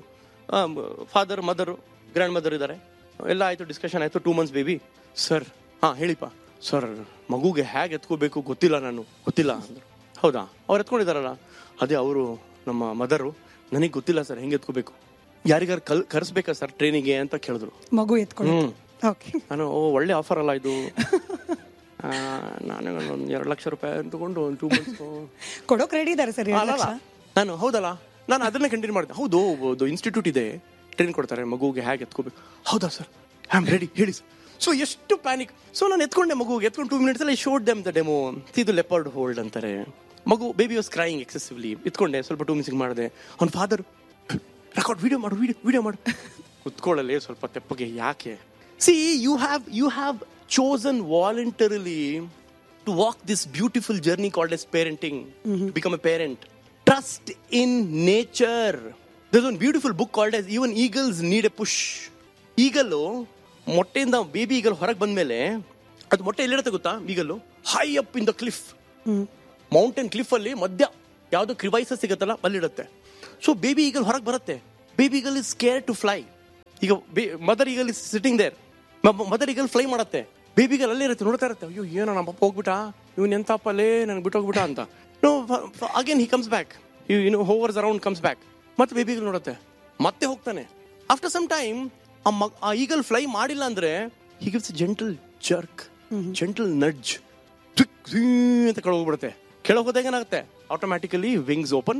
ಫಾದರ್ ಮದರ್ ಗ್ರ್ಯಾಂಡ್ ಮದರ್ ಇದ್ದಾರೆ ಎಲ್ಲ ಆಯ್ತು ಡಿಸ್ಕಷನ್ ಆಯ್ತು ಟೂ ಮಂತ್ಸ್ ಬೇಬಿ ಸರ್ ಹಾ ಹೇಳಿಪ್ಪ ಸರ್ ಮಗುಗೆ ಹೇಗೆ ಎತ್ಕೋಬೇಕು ಗೊತ್ತಿಲ್ಲ ನಾನು ಗೊತ್ತಿಲ್ಲ ಅಂದ್ರು ಹೌದಾ ಅವ್ರು ಎತ್ಕೊಂಡಿದಾರಲ್ಲ ಅದೇ ಅವರು ನಮ್ಮ ಮದರು ನನಗೆ ಗೊತ್ತಿಲ್ಲ ಸರ್ ಹೆಂಗೆ ಎತ್ಕೋಬೇಕು ಯಾರಿಗಾರು ಕಲ್ ಕರೆಸ್ಬೇಕಾ ಸರ್ ಟ್ರೈನಿಗೆ ಅಂತ ಕೇಳಿದ್ರು ಮಗು ಎತ್ಕೊಳ್ಳಿ ಹ್ಮ್. ಓಕೆ ನಾನು ಓ ಒಳ್ಳೆ ಆಫರ್ ಅಲ್ಲ ಇದು ಆ, ನಾನು ಒಂದು ಎರಡು ಲಕ್ಷ ರೂಪಾಯಿ ತಗೊಂಡು ಒಂದು ಟೂ ಮಂತ್ಸ್ ಕೊಡೋಕ್ ರೆಡಿ ಇದಾರೆ ಸರ್ ಎರಡು ಅಲ್ಲಲ್ಲ ಲಕ್ಷ ನಾನು ಹೌದಲ್ಲ ನಾನು ಅದನ್ನೇ ಕಂಟಿನ್ಯೂ ಮಾಡಿದೆ ಹೌದು ಒಂದು ಇನ್ಸ್ಟಿಟ್ಯೂಟ್ ಇದೆ ಟ್ರೈನ್ ಕೊಡ್ತಾರೆ ಮಗುಗೆ ಹೇಗೆ ಎತ್ಕೋಬೇಕು ಹೌದಾ ಸರ್ ಐ ಆಮ್ ರೆಡಿ ಹೇಳಿ ಸರ್ ಸೊ ಎಷ್ಟು ಪ್ಯಾನಿಕ್ ಸೊ ನಾನು ಎತ್ಕೊಂಡೆ ಮಗುಗೆ ಎತ್ಕೊಂಡು ಟೂ ಮಿನಿಟ್ಸ್ ಅಲ್ಲಿ ಶೋಡ್ ದೆಮ್ ದ ಡೆಮೋ ಇದು ಲೆಪರ್ಡ್ ಹೋಲ್ಡ್ ಅಂತಾರೆ ಮಗು ಬೇಬಿ ವಾಸ್ ಕ್ರೈಯಿಂಗ್ ಎಕ್ಸೆಸಿವ್ಲಿ ಎತ್ಕೊಂಡೆ ಸ್ವಲ್ಪ ಟೂ ಮಿನಿಟ್ಸ್ ಮಾಡಿದೆ ಅವ್ನ ಫಾದರ್ ರೆಕಾರ್ಡ್ ವಿಡಿಯೋ ಮಾಡು ವಿಡಿಯೋ ವಿಡಿಯೋ ಮಾಡು ಕುತ್ಕೊಳ್ಳಲಿ ಸ್ವಲ್ಪ ತೆಪ್ಪಗೆ ಯಾಕೆ see you have you have chosen voluntarily to walk this beautiful journey called as parenting become a parent trust in nature there one beautiful book called as even eagles need a push eagle ಮೊಟ್ಟೆಯಿಂದ baby eagle ಹೊರಗೆ ಬಂದ್ಮೇಲೆ ಅದು ಮೊಟ್ಟೆ ಎಲ್ಲಿರುತ್ತೆ ಗೊತ್ತಾ eagle high up in the cliff mountain cliff ಅಲ್ಲಿ ಮಧ್ಯ ಯಾವ್ದು ಕ್ರಿವೈಸ ಸಿಗುತ್ತಲ್ಲ ಅಲ್ಲಿಡುತ್ತೆ ಸೊ ಬೇಬಿ ಈಗಲ್ ಹೊರಗೆ ಬರುತ್ತೆ baby eagle is care to fly ಈಗ mother eagle is sitting there mother eagle fly ಮಾಡುತ್ತೆ ಬೇಬಿಗಲ್ ಅಲ್ಲೇ ಇರುತ್ತೆ ನೋಡ್ತಾ ಇರುತ್ತೆ ಅಯ್ಯೋ ಏನೋ ನಮ್ಮ ಅಪ್ಪ ಹೋಗ್ಬಿಟ್ಟ ಇವನ್ ಎಂತಪ್ಪ ಅಲ್ಲೇ ನನಗೆ ಬಿಟ್ಟು ಹೋಗ್ಬಿಟ್ಟ ಅಂತ no again he comes back you hovers around comes back ಮತ್ತೆ ಬೇಬಿಗಲ್ ನೋಡುತ್ತೆ ಮತ್ತೆ ಹೋಗ್ತಾನೆ ಆಫ್ಟರ್ ಸಮ್ ಟೈಮ್ ಆ ಮಗ್ ಆ ಈಗಲ್ ಫ್ಲೈ ಮಾಡಿಲ್ಲ ಅಂದ್ರೆ he gives gentle jerk gentle nudge ಅಂತ ಕೆಳಗೆ ಹೋಗ್ಬಿಡುತ್ತೆ ಕೆಳಗೆ ಹೋದಾಗ ಏನಾಗುತ್ತೆ ಆಟೋಮ್ಯಾಟಿಕಲಿ ವಿಂಗ್ಸ್ ಓಪನ್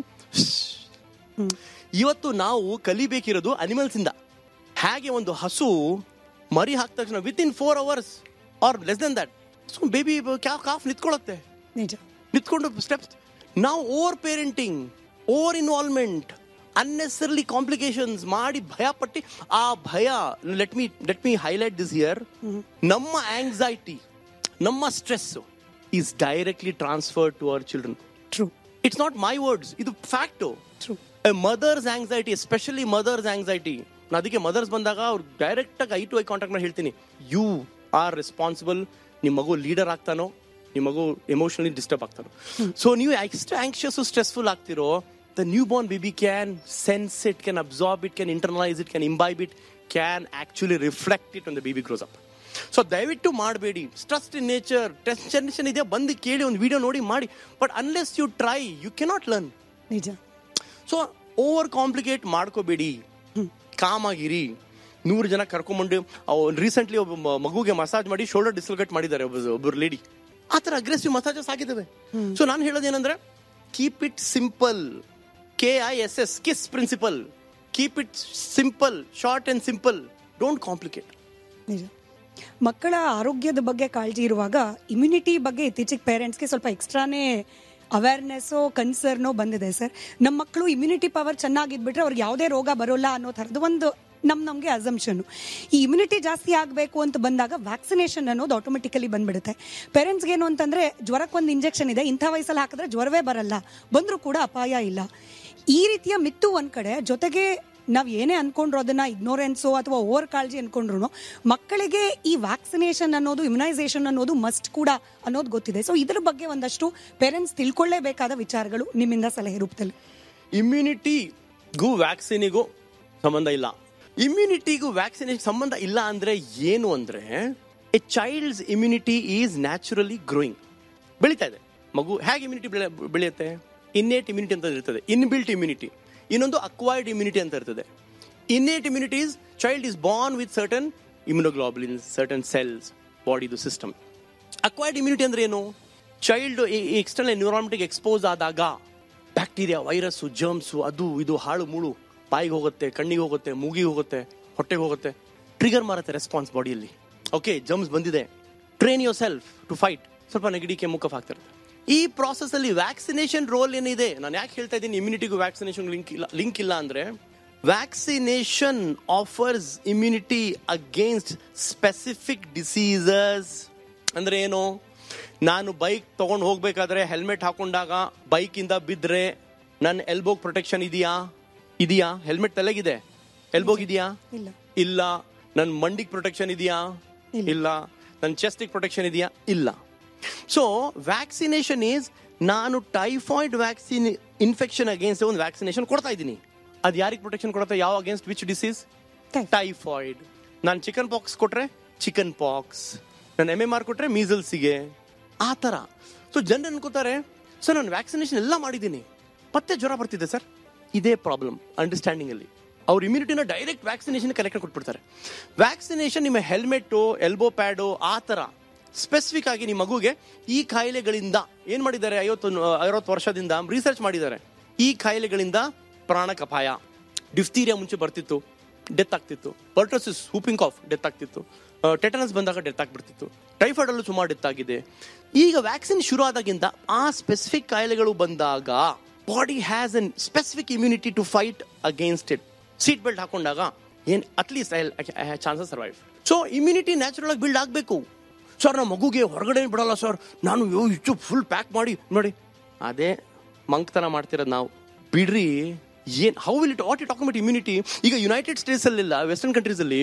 ಇವತ್ತು ನಾವು ಕಲಿಬೇಕಿರೋದು ಅನಿಮಲ್ಸ್ ಇಂದ ಹೇಗೆ ಒಂದು ಹಸು ಮರಿ ಹಾಕಿದ ತಕ್ಷಣ with in four hours or less then that so baby calf ನಿಂತ್ಕೊಳ್ಳುತ್ತೆ ನಿಜ ನಿಂತ್ಕೊಂಡು ಸ್ಟೆಪ್ಸ್ ನಾವು over parenting over involvement unnecessarily complications ಮಾಡಿ ಭಯ ಪಟ್ಟಿ ಆ ಭಯ let me let me highlight this here ನಮ್ಮ ಆಂಗ್ಸೈಟಿ ನಮ್ಮ stress is directly transfer to our children true it's not my words ಇದು fact true mothers anxiety especially mothers anxiety ನಾನು ಅದಕ್ಕೆ ಮದರ್ಸ್ ಬಂದಾಗ ಅವ್ರು ಡೈರೆಕ್ಟ್ ಆಗಿ ಐ ಟು ಐ ಕಾಂಟ್ಯಾಕ್ಟ್ ಮಾಡಿ ಹೇಳ್ತೀನಿ ಯು ಆರ್ ರೆಸ್ಪಾನ್ಸಿಬಲ್ ನಿಮ್ಮ ಮಗು ಲೀಡರ್ ಆಗ್ತಾನೋ ನಿಮ್ಮ ಮಗು ಎಮೋಷನಲಿ ಡಿಸ್ಟರ್ಬ್ ಆಗ್ತಾನೋ ಸೊ ನೀವು ಎಷ್ಟು ಆಂಕ್ಷಿಯಸ್ ಸ್ಟ್ರೆಸ್ಫುಲ್ ಆಗ್ತಿರೋ the newborn baby can sense it can absorb it can internalise it can imbibe it can actually reflect it on the baby grows up so ದಯವಿಟ್ಟು ಮಾಡಬೇಡಿ stress in nature tension ಇದೆ ಬಂದು ಕೇಳಿ ಒಂದು video ನೋಡಿ ಮಾಡಿ but unless you try you cannot learn ನಿಜ so over complicate ಮಾಡ್ಕೋಬೇಡಿ ಕಾಮ್ ಆಗಿರಿ ನೂರು ಜನ ಕರ್ಕೊಂಬಂಡು ರೀಸೆಂಟ್ಲಿ ಒಬ್ಬ ಮ- ಮಗುಗೆ ಮಸಾಜ್ ಮಾಡಿ ಶೋಲ್ಡರ್ ಡಿಸ್ಲೊಕೇಟ್ ಮಾಡಿದ್ದಾರೆ ಒಬ್ಬ ಒಬ್ಬರು ಲೇಡಿ ಆ ಥರ ಅಗ್ರೆಸಿವ್ ಮಸಾಜಸ್ ಆಗಿದ್ದಾವೆ ಸೊ ನಾನು ಹೇಳೋದೇನಂದ್ರೆ keep it simple K I S S kiss principle keep it simple short and simple don't complicate ನಿಜ ಮಕ್ಕಳ ಆರೋಗ್ಯದ ಬಗ್ಗೆ ಕಾಳಜಿ ಇರುವಾಗ ಇಮ್ಯುನಿಟಿ ಬಗ್ಗೆ ಇತ್ತೀಚೆಗೆ ಪೇರೆಂಟ್ಸ್ಗೆ ಸ್ವಲ್ಪ ಎಕ್ಸ್ಟ್ರಾನೇ ಅವೇರ್ನೆಸ್ಸೋ ಕನ್ಸರ್ನೋ ಬಂದಿದೆ ಸರ್ ನಮ್ಮ ಮಕ್ಕಳು ಇಮ್ಯುನಿಟಿ ಪವರ್ ಚೆನ್ನಾಗಿದ್ಬಿಟ್ರೆ ಅವ್ರಿಗೆ ಯಾವುದೇ ರೋಗ ಬರೋಲ್ಲ ಅನ್ನೋ ಥರದ್ದು ಒಂದು ನಮ್ ನಮಗೆ ಅಸಂಪ್ಷನ್ ಈ ಇಮ್ಯುನಿಟಿ ಜಾಸ್ತಿ ಆಗಬೇಕು ಅಂತ ಬಂದಾಗ ವ್ಯಾಕ್ಸಿನೇಷನ್ ಅನ್ನೋದು ಆಟೋಮೆಟಿಕಲಿ ಬಂದ್ಬಿಡುತ್ತೆ ಪೇರೆಂಟ್ಸ್ಗೆ ಏನು ಅಂತಂದ್ರೆ ಜ್ವರಕ್ಕೊಂದು ಇಂಜೆಕ್ಷನ್ ಇದೆ ಇಂಥ ವಯಸ್ಸಲ್ಲಿ ಹಾಕಿದ್ರೆ ಜ್ವರವೇ ಬರಲ್ಲ ಬಂದರೂ ಕೂಡ ಅಪಾಯ ಇಲ್ಲ ಈ ರೀತಿಯ ಮಿತ್ತು ಒಂದ್ ಕಡೆ ಜೊತೆಗೆ ನಾವ್ ಏನೇ ಅನ್ಕೊಂಡ್ರು ಅದನ್ನ ಇಗ್ನೋರೆನ್ಸೋ ಅಥವಾ ಓವರ್ ಕಾಳಜಿ ಅನ್ಕೊಂಡ್ರು ಮಕ್ಕಳಿಗೆ ಈ ವ್ಯಾಕ್ಸಿನೇಷನ್ ಅನ್ನೋದು ಇಮ್ಯುನೈಸೇಷನ್ ಅನ್ನೋದು ಮಸ್ಟ್ ಕೂಡ ಅನ್ನೋದು ಗೊತ್ತಿದೆ ಸೊ ಇದ್ರ ಬಗ್ಗೆ ಒಂದಷ್ಟು ಪೇರೆಂಟ್ಸ್ ತಿಳ್ಕೊಳ್ಳೇಬೇಕಾದ ವಿಚಾರಗಳು ನಿಮ್ಮಿಂದ ಸಲಹೆ ರೂಪದಲ್ಲಿ ಇಮ್ಯುನಿಟಿಗೂ ವ್ಯಾಕ್ಸಿನಿಗೂ ಸಂಬಂಧ ಇಲ್ಲ ಇಮ್ಯುನಿಟಿಗೂ ವ್ಯಾಕ್ಸಿನೇಷನ್ ಸಂಬಂಧ ಇಲ್ಲ ಅಂದ್ರೆ ಏನು ಅಂದ್ರೆ a child's immunity is naturally growing ಬೆಳೀತಾ ಇದೆ ಮಗು ಹೇಗೆ ಇಮ್ಯುನಿಟಿ ಬೆಳೆಯುತ್ತೆ ಇನ್ನೇಟ್ ಇಮ್ಯುನಿಟಿ ಅಂತ ಇರ್ತದೆ ಇನ್ಬಿಲ್ಟ್ ಇಮ್ಯುನಿಟಿ ಇನ್ನೊಂದು ಅಕ್ವೈರ್ಡ್ ಇಮ್ಯುನಿಟಿ ಅಂತ ಇರ್ತದೆ innate immunity is child is born with certain immunoglobulins certain cells ಬಾಡಿದು ಸಿಸ್ಟಮ್ ಅಕ್ವೈರ್ಡ್ ಇಮ್ಯುನಿಟಿ ಅಂದ್ರೆ ಏನು ಚೈಲ್ಡ್ ಎಕ್ಸ್ಟರ್ನಲ್ ಎನ್ವಿರಾನ್ಮೆಂಟ್ಗೆ ಎಕ್ಸ್ಪೋಸ್ ಆದಾಗ ಬ್ಯಾಕ್ಟೀರಿಯಾ ವೈರಸ್ಸು ಜರ್ಮ್ಸು ಅದು ಇದು ಹಾಳು ಮುಳು ಬಾಯಿಗೆ ಹೋಗುತ್ತೆ ಕಣ್ಣಿಗೆ ಹೋಗುತ್ತೆ ಮೂಗಿಗೆ ಹೋಗುತ್ತೆ ಹೊಟ್ಟೆಗೆ ಹೋಗುತ್ತೆ ಟ್ರಿಗರ್ ಮಾರುತ್ತೆ ರೆಸ್ಪಾನ್ಸ್ ಬಾಡಿಯಲ್ಲಿ ಓಕೆ ಜರ್ಮ್ಸ್ ಬಂದಿದೆ train yourself to fight ಸ್ವಲ್ಪ ನೆಗಡಿ ಕೆಮ್ಮು ಕಫ ಆಗ್ತಿರುತ್ತೆ ಈ ಪ್ರಾಸೆಸ್ ಅಲ್ಲಿ ವ್ಯಾಕ್ಸಿನೇಷನ್ ರೋಲ್ ಏನಿದೆ ನಾನು ಯಾಕೆ ಹೇಳ್ತಾ ಇದ್ದೀನಿ ಇಮ್ಯುನಿಟಿಗೂ ವ್ಯಾಕ್ಸಿನೇಷನ್ ಲಿಂಕ್ ಇಲ್ಲ ಲಿಂಕ್ ಇಲ್ಲ ಅಂದ್ರೆ vaccination offers immunity against specific diseases ಅಂದ್ರೆ ಏನು ನಾನು ಬೈಕ್ ತಗೊಂಡು ಹೋಗ್ಬೇಕಾದ್ರೆ ಹೆಲ್ಮೆಟ್ ಹಾಕೊಂಡಾಗ ಬೈಕ್ ಇಂದ ಬಿದ್ರೆ ನನ್ನ ಎಲ್ಬೋಗ್ ಪ್ರೊಟೆಕ್ಷನ್ ಇದೆಯಾ ಇದೆಯಾ ಹೆಲ್ಮೆಟ್ ತಲೆಗಿದೆ ಎಲ್ಬೋಗ್ ಇದೆಯಾ ಇಲ್ಲ. ಇಲ್ಲ ನನ್ನ ಮಂಡಿಗೆ ಪ್ರೊಟೆಕ್ಷನ್ ಇದೆಯಾ ಇಲ್ಲ ನನ್ನ ಚೆಸ್ಟಿಗೆ ಪ್ರೊಟೆಕ್ಷನ್ ಇದೆಯಾ ಇಲ್ಲ ಸೊ ವ್ಯಾಕ್ಸಿನೇಷನ್ ಈಸ್ ನಾನು ಟೈಫಾಯ್ಡ್ ವ್ಯಾಕ್ಸಿನ್ ಇನ್ಫೆಕ್ಷನ್ ಅಗೇನ್ಸ್ಟ್ ಒಂದು ವ್ಯಾಕ್ಸಿನೇಷನ್ ಕೊಡ್ತಾ ಇದ್ದೀನಿ ಅದು ಯಾರಿಗೆ ಪ್ರೊಟೆಕ್ಷನ್ ಕೊಡುತ್ತೆ ಯಾವ against which disease Typhoid. Typhoid ನಾನು ಚಿಕನ್ ಪಾಕ್ಸ್ ಕೊಟ್ರೆ ಚಿಕನ್ ಪಾಕ್ಸ್ ನಾನು ಎಮ್ ಎಮ್ ಆರ್ ಕೊಟ್ರೆ ಮೀಸಲ್ಸಿಗೆ ಆ ಥರ ಸೊ ಜನರು ಅನ್ಕೋತಾರೆ ಸರ್ ನಾನು ವ್ಯಾಕ್ಸಿನೇಷನ್ ಎಲ್ಲ ಮಾಡಿದ್ದೀನಿ ಮತ್ತೆ ಜ್ವರ ಬರ್ತಿದೆ ಸರ್ ಇದೇ ಪ್ರಾಬ್ಲಮ್ ಅಂಡರ್ಸ್ಟ್ಯಾಂಡಿಂಗ್ ಅಲ್ಲಿ ಅವ್ರ ಇಮ್ಯುನಿಟಿನ ಡೈರೆಕ್ಟ್ ವ್ಯಾಕ್ಸಿನೇಷನ್ ಕನೆಕ್ಟ್ ಕೊಟ್ಬಿಡ್ತಾರೆ ವ್ಯಾಕ್ಸಿನೇಷನ್ ನಿಮ್ಮ ಹೆಲ್ಮೆಟ್ಟು ಎಲ್ಬೋ ಪ್ಯಾಡು ಆ ಥರ ಸ್ಪೆಸಿಫಿಕ್ ಆಗಿ ನಿಮ್ಮ ಮಗುಗೆ ಈ ಕಾಯಿಲೆಗಳಿಂದ ಏನ್ ಮಾಡಿದ್ದಾರೆ ಐವತ್ತು ಐವತ್ತು ವರ್ಷದಿಂದ ರಿಸರ್ಚ್ ಮಾಡಿದ್ದಾರೆ ಈ ಕಾಯಿಲೆಗಳಿಂದ ಪ್ರಾಣಕ್ಕೆ ಅಪಾಯ ಡಿಫ್ತೀರಿಯಾ ಮುಂಚೆ ಬರ್ತಿತ್ತು ಡೆತ್ ಆಗ್ತಿತ್ತು ಪರ್ಟೋಸಿಸ್ ಹೂಪಿಂಗ್ ಆಫ್ ಡೆತ್ ಆಗ್ತಿತ್ತು ಟೆಟನಸ್ ಬಂದಾಗ ಡೆತ್ ಆಗ್ಬಿಡ್ತಿತ್ತು ಟೈಫಾಯ್ಡ್ ಅಲ್ಲೂ ಸುಮಾರು ಡೆತ್ ಆಗಿದೆ ಈಗ ವ್ಯಾಕ್ಸಿನ್ ಶುರು ಆದಾಗಿಂದ ಆ ಸ್ಪೆಸಿಫಿಕ್ ಕಾಯಿಲೆಗಳು ಬಂದಾಗ body has an specific immunity to fight against it seat belt ಹಾಕೊಂಡಾಗ ಏನ್ at least chances survive so immunity natural ಆಗಿ ಬಿಲ್ಡ್ ಆಗಬೇಕು ಸರ್ ನಮ್ಮ ಮಗುಗೆ ಹೊರಗಡೆ ಬಿಡಲ್ಲ ಸರ್ ನಾನು ಅಯ್ಯೋ ಇಷ್ಟು ಫುಲ್ ಪ್ಯಾಕ್ ಮಾಡಿ ನೋಡಿ ಅದೇ ಮಂಕ್ತನ ಮಾಡ್ತಿರೋದು ನಾವು ಬಿಡ್ರಿ ಏನ್ how will it what it talk immunity ಈಗ ಯುನೈಟೆಡ್ ಸ್ಟೇಟ್ಸ್ ಅಲ್ಲಿ ವೆಸ್ಟರ್ನ್ ಕಂಟ್ರೀಸ್ ಅಲ್ಲಿ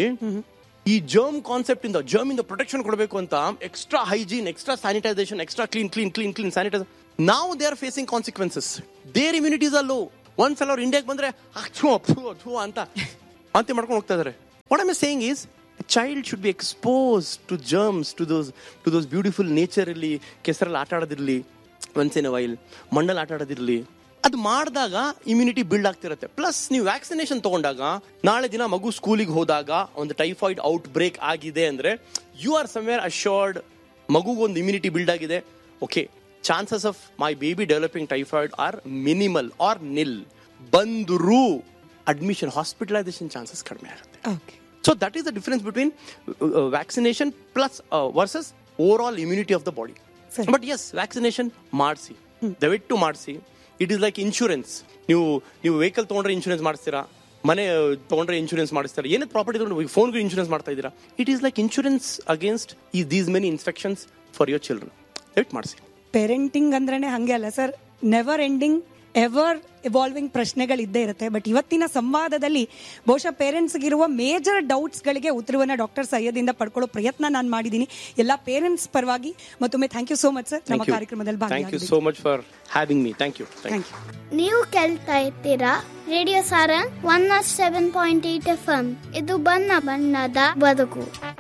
ಈ ಜರ್ಮ್ ಕಾನ್ಸೆಪ್ಟ್ ಇಂದ ಜರ್ಮ್ ಇಂದ ಪ್ರೊಟೆಕ್ಷನ್ ಕೊಡಬೇಕು ಅಂತ extra hygiene extra sanitisation extra clean clean clean clean sanitiser ನಾವು they are facing consequences their immunities ಅಲ್ಲೋ ಒಂದ್ಸಲ ಅವ್ರು ಇಂಡಿಯಾಗೆ ಬಂದ್ರೆ ಅಚ್ಚು ಅಪ್ಪು ಅಥು ಅಂತ ಅಂತೆ ಮಾಡ್ಕೊಂಡು ಹೋಗ್ತಾ ಇದಾರೆ what I'm saying is child should be expose to germs to those to those beautiful nature ಇರಲಿ ಕೆಸರಲ್ಲಿ ಆಟ ಆಡೋದಿರ್ಲಿ ಒನ್ಸ್ ಇನ್ ವೈಲ್ ಮಣ್ಣಲ್ಲಿ ಆಟ ಆಡೋದಿರ್ಲಿ ಅದು ಮಾಡಿದಾಗ ಇಮ್ಯುನಿಟಿ ಬಿಲ್ಡ್ ಆಗ್ತಿರುತ್ತೆ ಪ್ಲಸ್ ನೀವು ವ್ಯಾಕ್ಸಿನೇಷನ್ ತಗೊಂಡಾಗ ನಾಳೆ ದಿನ ಮಗು ಸ್ಕೂಲಿಗೆ ಹೋದಾಗ ಒಂದು ಟೈಫಾಯ್ಡ್ ಔಟ್ ಬ್ರೇಕ್ ಆಗಿದೆ ಅಂದ್ರೆ ಯು ಆರ್ ಸಮ್ವೇರ್ ಅಶ್ಯೋರ್ಡ್ ಮಗುಗೊಂದು ಇಮ್ಯುನಿಟಿ ಬಿಲ್ಡ್ ಆಗಿದೆ okay chances of my baby developing typhoid are minimal or nil ಬಂದರೂ ಅಡ್ಮಿಷನ್ ಹಾಸ್ಪಿಟಲೈಸೇಷನ್ ಚಾನ್ಸಸ್ ಕಡಿಮೆ ಆಗುತ್ತೆ okay so that is the difference between vaccination plus versus over all immunity of the body ಸರಿ. But as vaccination ಮಾಡಿಸಿ ದಯವಿಟ್ಟು ಮಾಡಿಸಿ it is like insurance ನೀವು ನೀವು vehicle ತೊಗೊಂಡ್ರೆ ಇನ್ಶೂರೆನ್ಸ್ ಮಾಡಿಸ್ತೀರಾ ಮನೆ ತೊಗೊಂಡ್ರೆ ಇನ್ಶೂರೆನ್ಸ್ ಮಾಡಿಸ್ತಾರೆ ಏನೇ ಪ್ರಾಪರ್ಟಿ ತೊಗೊಂಡ್ರೆ ಫೋನ್ಗೂ ಇನ್ಶೂರೆನ್ಸ್ ಮಾಡ್ತಾ ಇದ್ದೀರಾ it is like insurance against ಈ these many inspections for your children ದಯವಿಟ್ಟು ಮಾಡಿಸಿ ಪೇರೆಂಟಿಂಗ್ ಅಂದ್ರೇನೆ ಹಂಗೆ ಅಲ್ಲ sir never ending ever evolving ಪ್ರಶ್ನೆಗಳಿದ್ದೇ ಇರುತ್ತೆ ಬಟ್ ಇವತ್ತಿನ ಸಂವಾದದಲ್ಲಿ ಬಹುಶಃ ಪೇರೆಂಟ್ಸ್ಗಿರುವ ಮೇಜರ್ ಡೌಟ್ಸ್ಗಳಿಗೆ ಉತ್ತರವನ್ನ ಡಾಕ್ಟರ್ ಸೈಯದಿಂದ ಪಡ್ಕೊಳ್ಳೋ ಪ್ರಯತ್ನ ನಾನು ಮಾಡಿದ್ದೀನಿ ಎಲ್ಲ ಪೇರೆಂಟ್ಸ್ ಪರವಾಗಿ ಮತ್ತೊಮ್ಮೆ thank you so much sir ನಮ್ಮ ಕಾರ್ಯಕ್ರಮದಲ್ಲಿ ಥ್ಯಾಂಕ್ ಯು ಭಾಗಿಯಾಗಿ so much for having me thank you thank you thank you ನೀವು ಕೇಳ್ತಾ ಇರ್ತೀರಾ radio Sarang one naught seven point eight F M ಇದು ಬಣ್ಣ ಬಣ್ಣದ ಬದುಕು